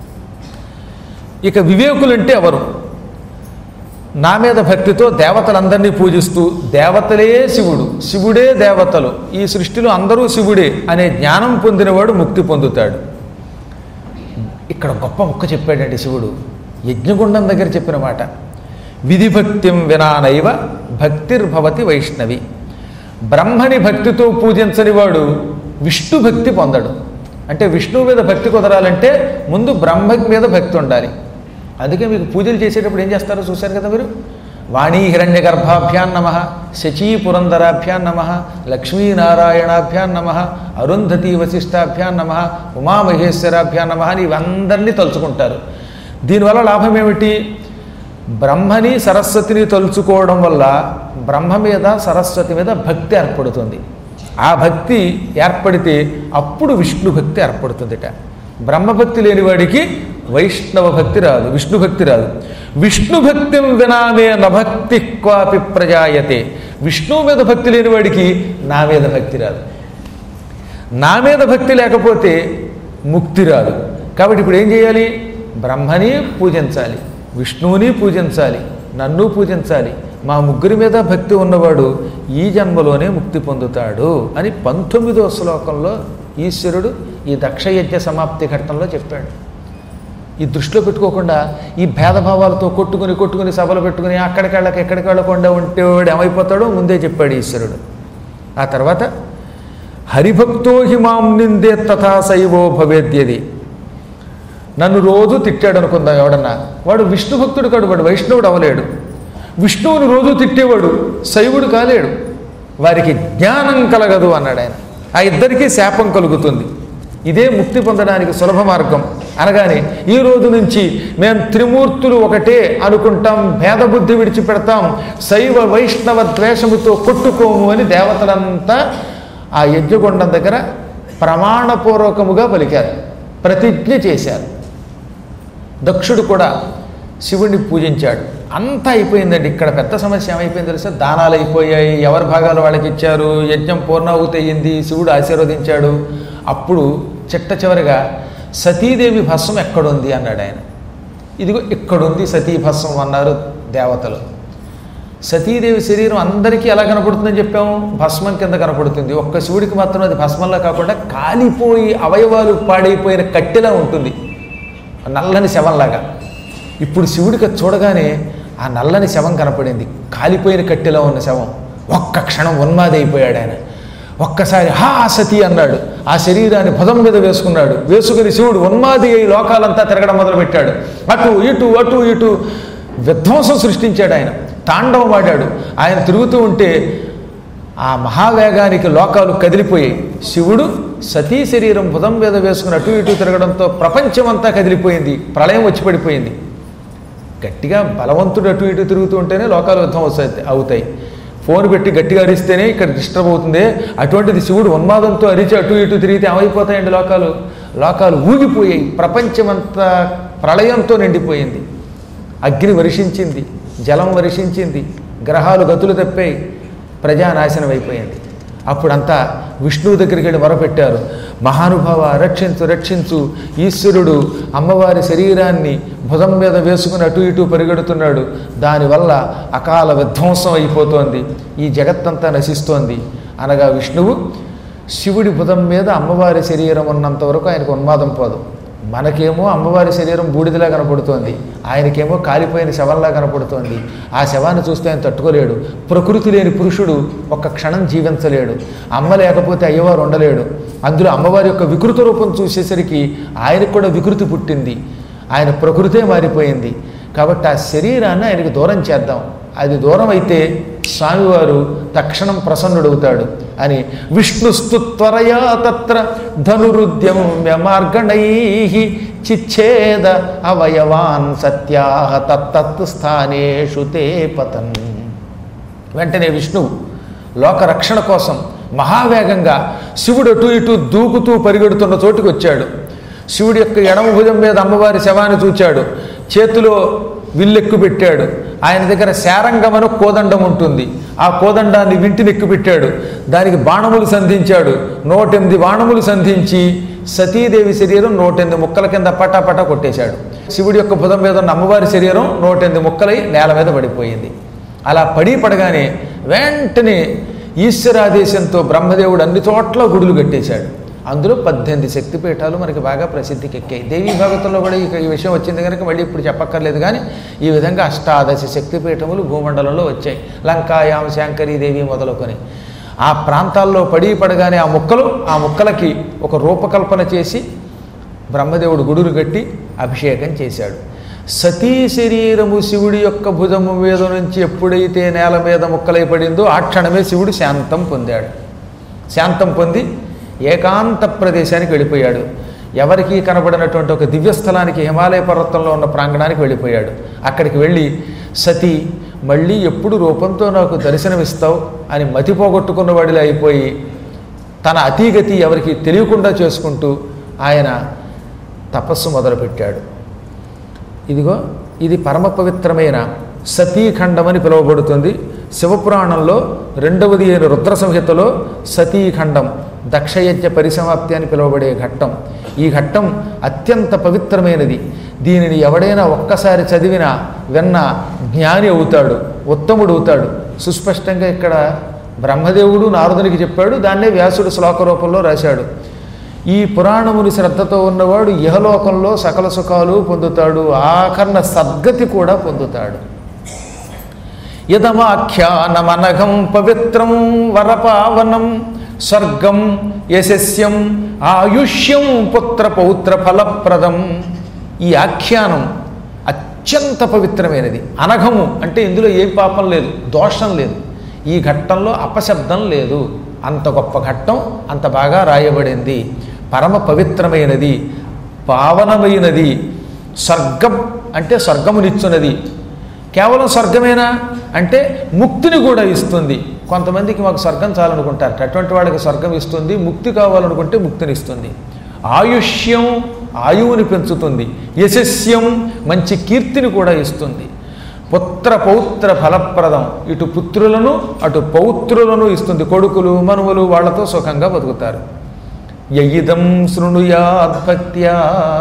ఇక వివేకులంటే ఎవరు నా మీద భక్తితో దేవతలందరినీ పూజిస్తూ దేవతలే శివుడు శివుడే దేవతలు ఈ సృష్టిలో అందరూ శివుడే అనే జ్ఞానం పొందినవాడు ముక్తి పొందుతాడు ఇక్కడ గొప్ప ముక్క చెప్పాడండి శివుడు యజ్ఞగుండం దగ్గర చెప్పిన మాట విధిభక్తిం వినానైవ భక్తిర్భవతి వైష్ణవి బ్రహ్మని భక్తితో పూజించని వాడు విష్ణు భక్తి పొందడు అంటే విష్ణువు మీద భక్తి కుదరాలంటే ముందు బ్రహ్మ మీద భక్తి ఉండాలి అందుకే మీకు పూజలు చేసేటప్పుడు ఏం చేస్తారో చూశారు కదా మీరు వాణీ హిరణ్య గర్భాభ్యాన్ నమ శచీ పురంధరాభ్యాన్ నమ లక్ష్మీనారాయణాభ్యాన్ నమ అరుంధతి వశిష్టాభ్యాన్ నమ ఉమామహేశ్వరాభ్యాన్ నమ అని ఇవందరినీ తలుచుకుంటారు దీనివల్ల లాభం ఏమిటి బ్రహ్మని సరస్వతిని తలుచుకోవడం వల్ల బ్రహ్మ మీద సరస్వతి మీద భక్తి ఏర్పడుతుంది ఆ భక్తి ఏర్పడితే అప్పుడు విష్ణు భక్తి ఏర్పడుతుందిట బ్రహ్మభక్తి లేనివాడికి వైష్ణవ భక్తి రాదు విష్ణు భక్తి రాదు విష్ణు భక్తి వినామే నభక్తి క్వాపి ప్రజాయతే విష్ణువు మీద భక్తి లేనివాడికి నా మీద భక్తి రాదు నా మీద భక్తి లేకపోతే ముక్తి రాదు కాబట్టి ఇప్పుడు ఏం చేయాలి బ్రహ్మని పూజించాలి విష్ణువుని పూజించాలి నన్ను పూజించాలి మా ముగ్గురి మీద భక్తి ఉన్నవాడు ఈ జన్మలోనే ముక్తి పొందుతాడు అని పంతొమ్మిదో శ్లోకంలో ఈశ్వరుడు ఈ దక్షయజ్ఞ సమాప్తి ఘట్టంలో చెప్పాడు ఈ దృష్టిలో పెట్టుకోకుండా ఈ భేదభావాలతో కొట్టుకుని కొట్టుకుని సభలు పెట్టుకుని అక్కడికి వెళ్ళక ఎక్కడికి వెళ్ళకుండా ఉంటే వాడు ఏమైపోతాడో ముందే చెప్పాడు ఈశ్వరుడు ఆ తర్వాత హరిభక్తో హిమాం నిందే తథా శైవో భవేద్యది నన్ను రోజు తిట్టాడు అనుకుందాం ఎవడన్నా వాడు విష్ణు భక్తుడు కాడు వాడు వైష్ణవుడు అవలేడు విష్ణువుని రోజు తిట్టేవాడు శైవుడు కాలేడు వారికి జ్ఞానం కలగదు అన్నాడు ఆయన ఆ ఇద్దరికీ శాపం కలుగుతుంది ఇదే ముక్తి పొందడానికి సులభ మార్గం అనగానే ఈ రోజు నుంచి మేము త్రిమూర్తులు ఒకటే అనుకుంటాం భేదబుద్ధి విడిచిపెడతాం శైవ వైష్ణవ ద్వేషముతో కొట్టుకోము అని దేవతలంతా ఆ యజ్ఞకొండం దగ్గర ప్రమాణపూర్వకముగా పలికారు ప్రతిజ్ఞ చేశారు దక్షుడు కూడా శివుణ్ణి పూజించాడు అంతా అయిపోయిందండి ఇక్కడ పెద్ద సమస్య ఏమైపోయింది తెలుసా దానాలు అయిపోయాయి ఎవరి భాగాలు వాళ్ళకి ఇచ్చారు యజ్ఞం పూర్ణాహుతి అయ్యింది శివుడు ఆశీర్వదించాడు అప్పుడు చిట్ట చివరిగా సతీదేవి భస్మం ఎక్కడుంది అన్నాడు ఆయన ఇదిగో ఇక్కడుంది సతీ భస్మం అన్నారు దేవతలు సతీదేవి శరీరం అందరికీ ఎలా కనపడుతుందని చెప్పాము భస్మం కింద కనపడుతుంది ఒక్క శివుడికి మాత్రం అది భస్మంలా కాకుండా కాలిపోయి అవయవాలు పాడైపోయిన కట్టెలా ఉంటుంది నల్లని శవంలాగా ఇప్పుడు శివుడికి అది చూడగానే ఆ నల్లని శవం కనపడింది కాలిపోయిన కట్టెలో ఉన్న శవం ఒక్క క్షణం ఉన్మాది అయిపోయాడు ఆయన ఒక్కసారి హా సతీ అన్నాడు ఆ శరీరాన్ని భుజం మీద వేసుకున్నాడు వేసుకుని శివుడు ఉన్మాది అయి లోకాలంతా తిరగడం మొదలుపెట్టాడు అటు ఇటు అటు ఇటు విధ్వంసం సృష్టించాడు ఆయన తాండవం ఆడాడు ఆయన తిరుగుతూ ఉంటే ఆ మహావేగానికి లోకాలు కదిలిపోయాయి శివుడు సతీ శరీరం భుజం మీద వేసుకుని అటు ఇటు తిరగడంతో ప్రపంచమంతా కదిలిపోయింది ప్రళయం వచ్చి పడిపోయింది గట్టిగా బలవంతుడు అటు ఇటు తిరుగుతూ ఉంటేనే లోకాలు యుద్ధం అవుతాయి అవుతాయి ఫోన్ పెట్టి గట్టిగా అరిస్తేనే ఇక్కడ డిస్టర్బ్ అవుతుంది అటువంటిది శివుడు ఉన్మాదంతో అరిచి అటు ఇటు తిరిగితే ఏమైపోతాయండి లోకాలు లోకాలు ఊగిపోయాయి ప్రపంచమంతా ప్రళయంతో నిండిపోయింది అగ్ని వర్షించింది జలం వర్షించింది గ్రహాలు గతులు తప్పాయి ప్రజానాశనం అయిపోయింది అప్పుడంతా విష్ణువు దగ్గరికి వెళ్ళి మొరపెట్టారు మహానుభావ రక్షించు రక్షించు ఈశ్వరుడు అమ్మవారి శరీరాన్ని భుజం మీద వేసుకుని అటు ఇటు పరిగెడుతున్నాడు దానివల్ల అకాల విధ్వంసం అయిపోతోంది ఈ జగత్తంతా నశిస్తోంది అనగా విష్ణువు శివుడి భుజం మీద అమ్మవారి శరీరం ఉన్నంత వరకు ఆయనకు ఉన్మాదం పోదు మనకేమో అమ్మవారి శరీరం బూడిదలా కనపడుతోంది ఆయనకేమో కాలిపోయిన శవంలా కనపడుతోంది ఆ శవాన్ని చూస్తే ఆయన తట్టుకోలేడు ప్రకృతి లేని పురుషుడు ఒక్క క్షణం జీవించలేడు అమ్మ లేకపోతే అయ్యవారు ఉండలేడు అందులో అమ్మవారి యొక్క వికృత రూపం చూసేసరికి ఆయనకు కూడా వికృతి పుట్టింది ఆయన ప్రకృతే మారిపోయింది కాబట్టి ఆ శరీరాన్ని ఆయనకు దూరం చేద్దాం అది దూరం అయితే స్వామివారు తక్షణం ప్రసన్నుడవుతాడు అని విష్ణుస్తు త్వరయా తత్ర ధనురుద్యమ్య మార్గణై చిచ్ఛేద అవయవాన్ సత్యాహ తత్తత్ స్థానేషు తే పతన్ వెంటనే విష్ణువు లోక రక్షణ కోసం మహావేగంగా శివుడు అటు ఇటు దూకుతూ పరిగెడుతున్న చోటుకు వచ్చాడు శివుడి యొక్క ఎడమ భుజం మీద అమ్మవారి శవాన్ని చూచాడు చేతిలో విల్లెక్కు పెట్టాడు ఆయన దగ్గర శారంగమను కోదండం ఉంటుంది ఆ కోదండాన్ని వింటిని ఎక్కు పెట్టాడు దానికి బాణములు సంధించాడు నూటెనిమిది బాణములు సంధించి సతీదేవి శరీరం నూటెనిమిది ముక్కల కింద పటాపటా కొట్టేశాడు శివుడి యొక్క భుజం మీద ఉన్న అమ్మవారి శరీరం నూటెనిమిది ముక్కలై నేల మీద పడిపోయింది అలా పడి పడగానే వెంటనే ఈశ్వరాదేశంతో బ్రహ్మదేవుడు అన్ని చోట్ల గుడులు కట్టేశాడు అందులో పద్దెనిమిది శక్తిపీఠాలు మనకి బాగా ప్రసిద్ధికి ఎక్కాయి దేవీ భాగవతంలో కూడా ఇక ఈ విషయం వచ్చింది కనుక మళ్ళీ ఇప్పుడు చెప్పక్కర్లేదు కానీ ఈ విధంగా అష్టాదశ శక్తిపీఠములు భూమండలంలో వచ్చాయి లంకాయాం శాంకరీ దేవి మొదలుకొని ఆ ప్రాంతాల్లో పడి పడగానే ఆ ముక్కలు ఆ ముక్కలకి ఒక రూపకల్పన చేసి బ్రహ్మదేవుడు గుడులు కట్టి అభిషేకం చేశాడు సతీ శరీరము శివుడి యొక్క భుజము మీద నుంచి ఎప్పుడైతే నేల మీద ముక్కలై పడిందో ఆ క్షణమే శివుడు శాంతం పొందాడు శాంతం పొంది ఏకాంత ప్రదేశానికి వెళ్ళిపోయాడు ఎవరికీ కనబడినటువంటి ఒక దివ్యస్థలానికి హిమాలయ పర్వతంలో ఉన్న ప్రాంగణానికి వెళ్ళిపోయాడు అక్కడికి వెళ్ళి సతీ మళ్ళీ ఎప్పుడు రూపంతో నాకు దర్శనమిస్తావు అని మతి పోగొట్టుకున్న వాడిలో అయిపోయి తన అతీగతి ఎవరికి తెలియకుండా చేసుకుంటూ ఆయన తపస్సు మొదలుపెట్టాడు ఇదిగో ఇది పరమ పవిత్రమైన సతీఖండం అని పిలువబడుతుంది శివపురాణంలో రెండవది అయిన రుద్ర సంహితలో సతీఖండం దక్షయజ్ఞ పరిసమాప్తి అని పిలువబడే ఘట్టం ఈ ఘట్టం అత్యంత పవిత్రమైనది దీనిని ఎవడైనా ఒక్కసారి చదివినా విన్నా జ్ఞాని అవుతాడు ఉత్తముడు అవుతాడు సుస్పష్టంగా ఇక్కడ బ్రహ్మదేవుడు నారదునికి చెప్పాడు దాన్నే వ్యాసుడు శ్లోక రూపంలో రాశాడు ఈ పురాణముని శ్రద్ధతో ఉన్నవాడు ఇహలోకంలో సకల సుఖాలు పొందుతాడు ఆకర్ణ సద్గతి కూడా పొందుతాడు యదమాఖ్యానమనఘం పవిత్రం వరపావనం స్వర్గం యశస్యం ఆయుష్యం పుత్ర పౌత్ర ఫలప్రదం ఈ ఆఖ్యానం అత్యంత పవిత్రమైనది అనఘము అంటే ఇందులో ఏ పాపం లేదు దోషం లేదు ఈ ఘట్టంలో అపశబ్దం లేదు అంత గొప్ప ఘట్టం అంత బాగా రాయబడింది పరమ పవిత్రమైనది పావనమైనది స్వర్గం అంటే స్వర్గమునిచ్చున్నది కేవలం స్వర్గమేనా అంటే ముక్తిని కూడా ఇస్తుంది కొంతమందికి మాకు స్వర్గం చాలనుకుంటారు అటువంటి వాళ్ళకి స్వర్గం ఇస్తుంది ముక్తి కావాలనుకుంటే ముక్తిని ఇస్తుంది ఆయుష్యం ఆయువుని పెంచుతుంది యశస్యం మంచి కీర్తిని కూడా ఇస్తుంది పుత్ర పౌత్ర ఫలప్రదం ఇటు పుత్రులను అటు పౌత్రులను ఇస్తుంది కొడుకులు మనువులు వాళ్ళతో సుఖంగా బతుకుతారు యయిదం శృణుయాద్భక్త్యా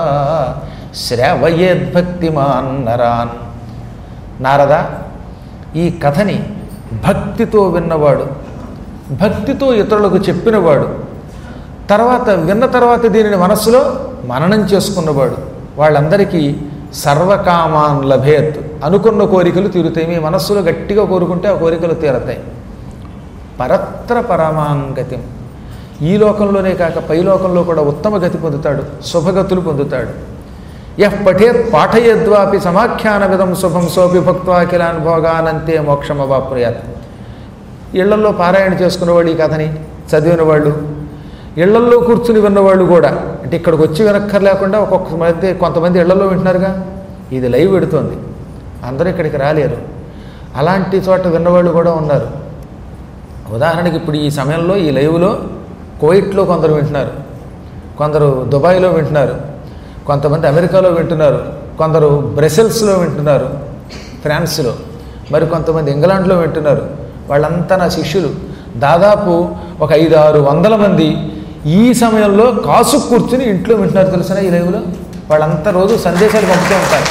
శ్రవయేద్భక్తిమాన్ నరాన్ నారద ఈ కథని భక్తితో విన్నవాడు భక్తితో ఇతరులకు చెప్పినవాడు తర్వాత విన్న తర్వాత దీనిని మనస్సులో మననం చేసుకున్నవాడు వాళ్ళందరికీ సర్వకామాన్ లభేత్ అనుకున్న కోరికలు తీరుతాయి మీ మనస్సులో గట్టిగా కోరుకుంటే ఆ కోరికలు తీరతాయి పరత్ర పరమాంగతిం ఈ లోకంలోనే కాక పై లోకంలో కూడా ఉత్తమ గతి పొందుతాడు శుభగతులు పొందుతాడు యహ్ పఠేత్ పాఠయేద్వాపి సమాఖ్యాన విధం శుభం సోపి భక్త్వాఖిలాన్ భోగానంతే మోక్షమవాప్నుయాత్ ఇళ్లల్లో పారాయణ చేసుకున్నవాళ్ళు ఈ కథని చదివిన వాళ్ళు ఇళ్లల్లో కూర్చుని విన్నవాళ్ళు కూడా అంటే ఇక్కడికి వచ్చి వినక్కర్లేకుండా ఒక్కొక్క మధ్య కొంతమంది ఇళ్లలో వింటున్నారుగా ఇది లైవ్ పెడుతోంది అందరూ ఇక్కడికి రాలేరు అలాంటి చోట విన్నవాళ్ళు కూడా ఉన్నారు ఉదాహరణకి ఇప్పుడు ఈ సమయంలో ఈ లైవ్లో కువైట్లో కొందరు వింటున్నారు కొందరు దుబాయ్లో వింటున్నారు కొంతమంది అమెరికాలో వింటున్నారు కొందరు బ్రసెల్స్లో వింటున్నారు ఫ్రాన్స్లో మరి కొంతమంది ఇంగ్లాండ్లో వింటున్నారు వాళ్ళంతా నా శిష్యులు దాదాపు ఒక ఐదు ఆరు వందల మంది ఈ సమయంలో కాసు కూర్చుని ఇంట్లో వింటున్నారు తెలుసిన ఈ లైవ్లో వాళ్ళంతా రోజు సందేశాలు పంపుతూ ఉంటారు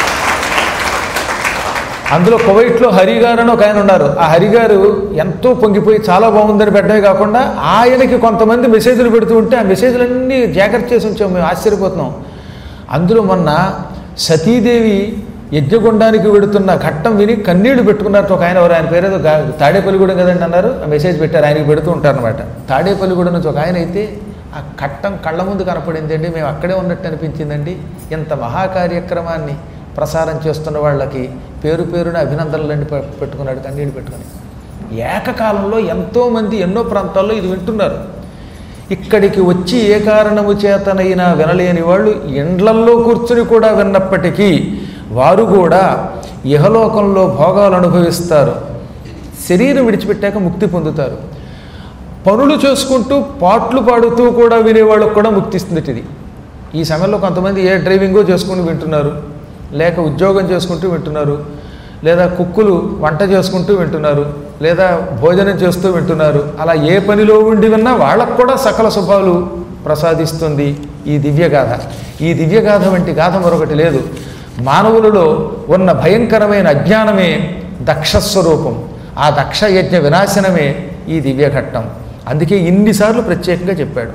అందులో కువైట్లో హరిగారు అని ఒక ఆయన ఉన్నారు ఆ హరిగారు ఎంతో పొంగిపోయి చాలా బాగుందని పెట్టడమే కాకుండా ఆయనకి కొంతమంది మెసేజ్లు పెడుతూ ఉంటే ఆ మెసేజ్లన్నీ జాగ్రత్త చేసి ఉంచాం మేము ఆశ్చర్యపోతున్నాం అందులో మొన్న సతీదేవి యజ్ఞగుండానికి వెడుతున్న ఘట్టం విని కన్నీళ్లు పెట్టుకున్నారు ఒక ఆయన ఎవరు ఆయన పేరేదో గా- తాడేపల్లిగూడెం కదండి అన్నారు ఆ మెసేజ్ పెట్టారు ఆయనకి పెడుతూ ఉంటారనమాట తాడేపల్లిగూడెం నుంచి ఒక ఆయన అయితే ఆ కట్టం కళ్ళ ముందు కనపడిందండి మేము అక్కడే ఉన్నట్టు అనిపించిందండి ఇంత మహాకార్యక్రమాన్ని ప్రసారం చేస్తున్న వాళ్ళకి పేరు పేరున అభినందనలన్నీ పె- పెట్టుకున్నాడు కన్నీళ్ళు పెట్టుకుని ఏకకాలంలో ఎంతోమంది ఎన్నో ప్రాంతాల్లో ఇది వింటున్నారు ఇక్కడికి వచ్చి ఏ కారణము చేతనైనా వినలేని వాళ్ళు ఇండ్లల్లో కూర్చుని కూడా విన్నప్పటికీ వారు కూడా ఇహలోకంలో భోగాలు అనుభవిస్తారు శరీరం విడిచిపెట్టాక ముక్తి పొందుతారు పనులు చేసుకుంటూ పాటలు పాడుతూ కూడా వినేవాళ్ళకు కూడా ముక్తి ఇస్తుంది ఇది ఈ సమయంలో కొంతమంది ఏ డ్రైవింగో చేసుకుని వింటున్నారు లేక ఉద్యోగం చేసుకుంటూ వింటున్నారు లేదా కుక్కులు వంట చేసుకుంటూ వింటున్నారు లేదా భోజనం చేస్తూ వింటున్నారు అలా ఏ పనిలో ఉండి విన్నా వాళ్ళకు కూడా సకల శుభాలు ప్రసాదిస్తుంది ఈ దివ్యగాథ ఈ దివ్యగాథ వంటి గాథ మరొకటి లేదు మానవులలో ఉన్న భయంకరమైన అజ్ఞానమే దక్షస్వరూపం ఆ దక్ష యజ్ఞ వినాశనమే ఈ దివ్యఘట్టం అందుకే ఇన్నిసార్లు ప్రత్యేకంగా చెప్పాడు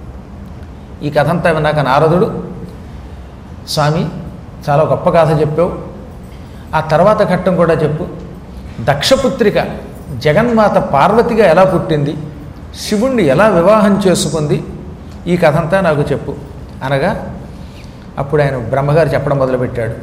ఈ కథ అంతా విన్నాక నారదుడు స్వామి చాలా గొప్ప కథ చెప్పావు ఆ తర్వాత ఘట్టం కూడా చెప్పు దక్షపుత్రిక జగన్మాత పార్వతిగా ఎలా పుట్టింది శివుణ్ణి ఎలా వివాహం చేసుకుంది ఈ కథ అంతా నాకు చెప్పు అనగా అప్పుడు ఆయన బ్రహ్మగారు చెప్పడం మొదలుపెట్టాడు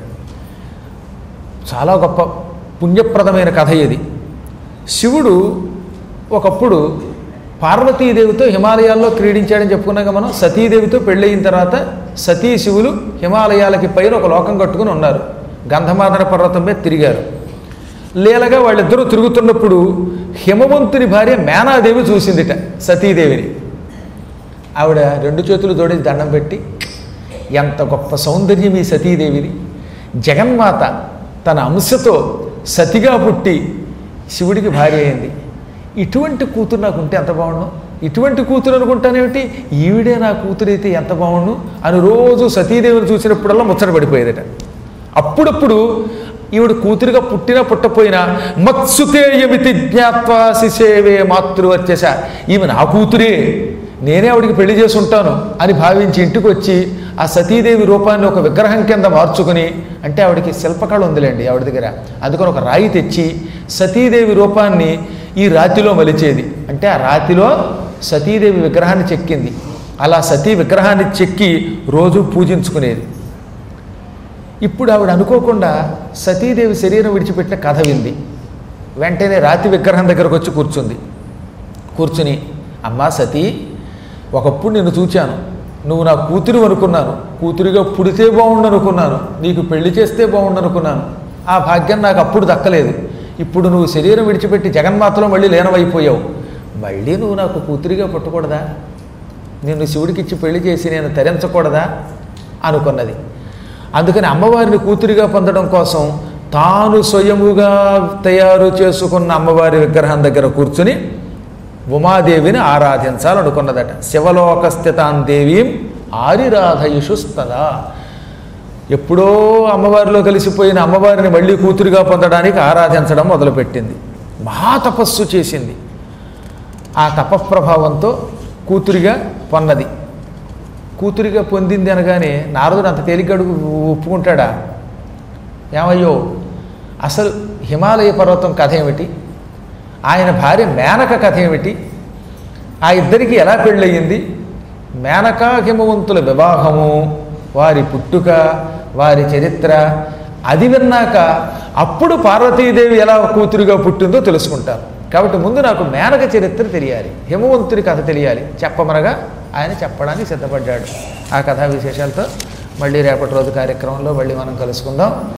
చాలా గొప్ప పుణ్యప్రదమైన కథ ఇది శివుడు ఒకప్పుడు పార్వతీదేవితో హిమాలయాల్లో క్రీడించాడని చెప్పుకున్నాక మనం సతీదేవితో పెళ్ళయిన తర్వాత సతీ శివులు హిమాలయాలకి పైన ఒక లోకం కట్టుకుని ఉన్నారు గంధమాదన పర్వతం మీద తిరిగారు లీలగా వాళ్ళిద్దరూ తిరుగుతున్నప్పుడు హిమవంతుని భార్య మేనాదేవి చూసిందిట సతీదేవిని ఆవిడ రెండు చేతులు జోడించి దండం పెట్టి ఎంత గొప్ప సౌందర్యం ఈ సతీదేవిది జగన్మాత తన అంశతో సతిగా పుట్టి శివుడికి భార్య అయింది ఇటువంటి కూతురు నాకు ఉంటే ఎంత బాగుండు ఇటువంటి కూతురు అనుకుంటానేమిటి ఈవిడే నా కూతురు అయితే ఎంత బాగుండు అని రోజు సతీదేవిని చూసినప్పుడల్లా ముచ్చట పడిపోయేదట అప్పుడప్పుడు ఈవిడ కూతురుగా పుట్టినా పుట్టపోయినా మత్సుతేయమితి జ్ఞాత్వా శిశేవే మాతృవర్చస ఈమె నా కూతురే నేనే ఆవిడికి పెళ్లి చేసి ఉంటాను అని భావించి ఇంటికి వచ్చి ఆ సతీదేవి రూపాన్ని ఒక విగ్రహం కింద మార్చుకుని అంటే ఆవిడకి శిల్పకళ ఉందిలేండి ఆవిడ దగ్గర అందుకని ఒక రాయి తెచ్చి సతీదేవి రూపాన్ని ఈ రాతిలో మలిచేది అంటే ఆ రాతిలో సతీదేవి విగ్రహాన్ని చెక్కింది అలా సతీ విగ్రహాన్ని చెక్కి రోజు పూజించుకునేది ఇప్పుడు ఆవిడ అనుకోకుండా సతీదేవి శరీరం విడిచిపెట్టిన కథ వింది వెంటనే రాతి విగ్రహం దగ్గరకు వచ్చి కూర్చుంది కూర్చుని అమ్మా సతీ ఒకప్పుడు నిన్ను చూచాను నువ్వు నా కూతురు అనుకున్నాను కూతురిగా పుడితే బాగుండు అనుకున్నాను నీకు పెళ్లి చేస్తే బాగుండు అనుకున్నాను ఆ భాగ్యం నాకు అప్పుడు దక్కలేదు ఇప్పుడు నువ్వు శరీరం విడిచిపెట్టి జగన్మాతలో మళ్ళీ లీనమైపోయావు మళ్ళీ నువ్వు నాకు కూతురిగా పుట్టకూడదా నిన్ను శివుడికిచ్చి పెళ్లి చేసి నేను తరించకూడదా అనుకున్నది అందుకని అమ్మవారిని కూతురిగా పొందడం కోసం తాను స్వయముగా తయారు చేసుకున్న అమ్మవారి విగ్రహం దగ్గర కూర్చుని ఉమాదేవిని ఆరాధించాలనుకున్నదట శివలోక స్థితాన్ దేవీం ఆరిరాధయుషుస్తదా ఎప్పుడో అమ్మవారిలో కలిసిపోయిన అమ్మవారిని మళ్ళీ కూతురిగా పొందడానికి ఆరాధించడం మొదలుపెట్టింది మహాతపస్సు చేసింది ఆ తపఃప్రభావంతో కూతురిగా పొన్నది కూతురిగా పొందింది అనగానే నారదుడు అంత తేలికడుగు ఒప్పుకుంటాడా ఏమయ్యో అసలు హిమాలయ పర్వతం కథ ఏమిటి ఆయన భార్య మేనక కథ ఏమిటి ఆ ఇద్దరికి ఎలా పెళ్ళయింది మేనక హిమవంతుల వివాహము వారి పుట్టుక వారి చరిత్ర అది విన్నాక అప్పుడు పార్వతీదేవి ఎలా కూతురుగా పుట్టిందో తెలుసుకుంటాను కాబట్టి ముందు నాకు మేనక చరిత్ర తెలియాలి హిమవంతుడి కథ తెలియాలి చెప్పమనగా ఆయన చెప్పడానికి సిద్ధపడ్డాడు ఆ కథా విశేషాలతో మళ్ళీ రేపటి రోజు కార్యక్రమంలో మళ్ళీ మనం కలుసుకుందాం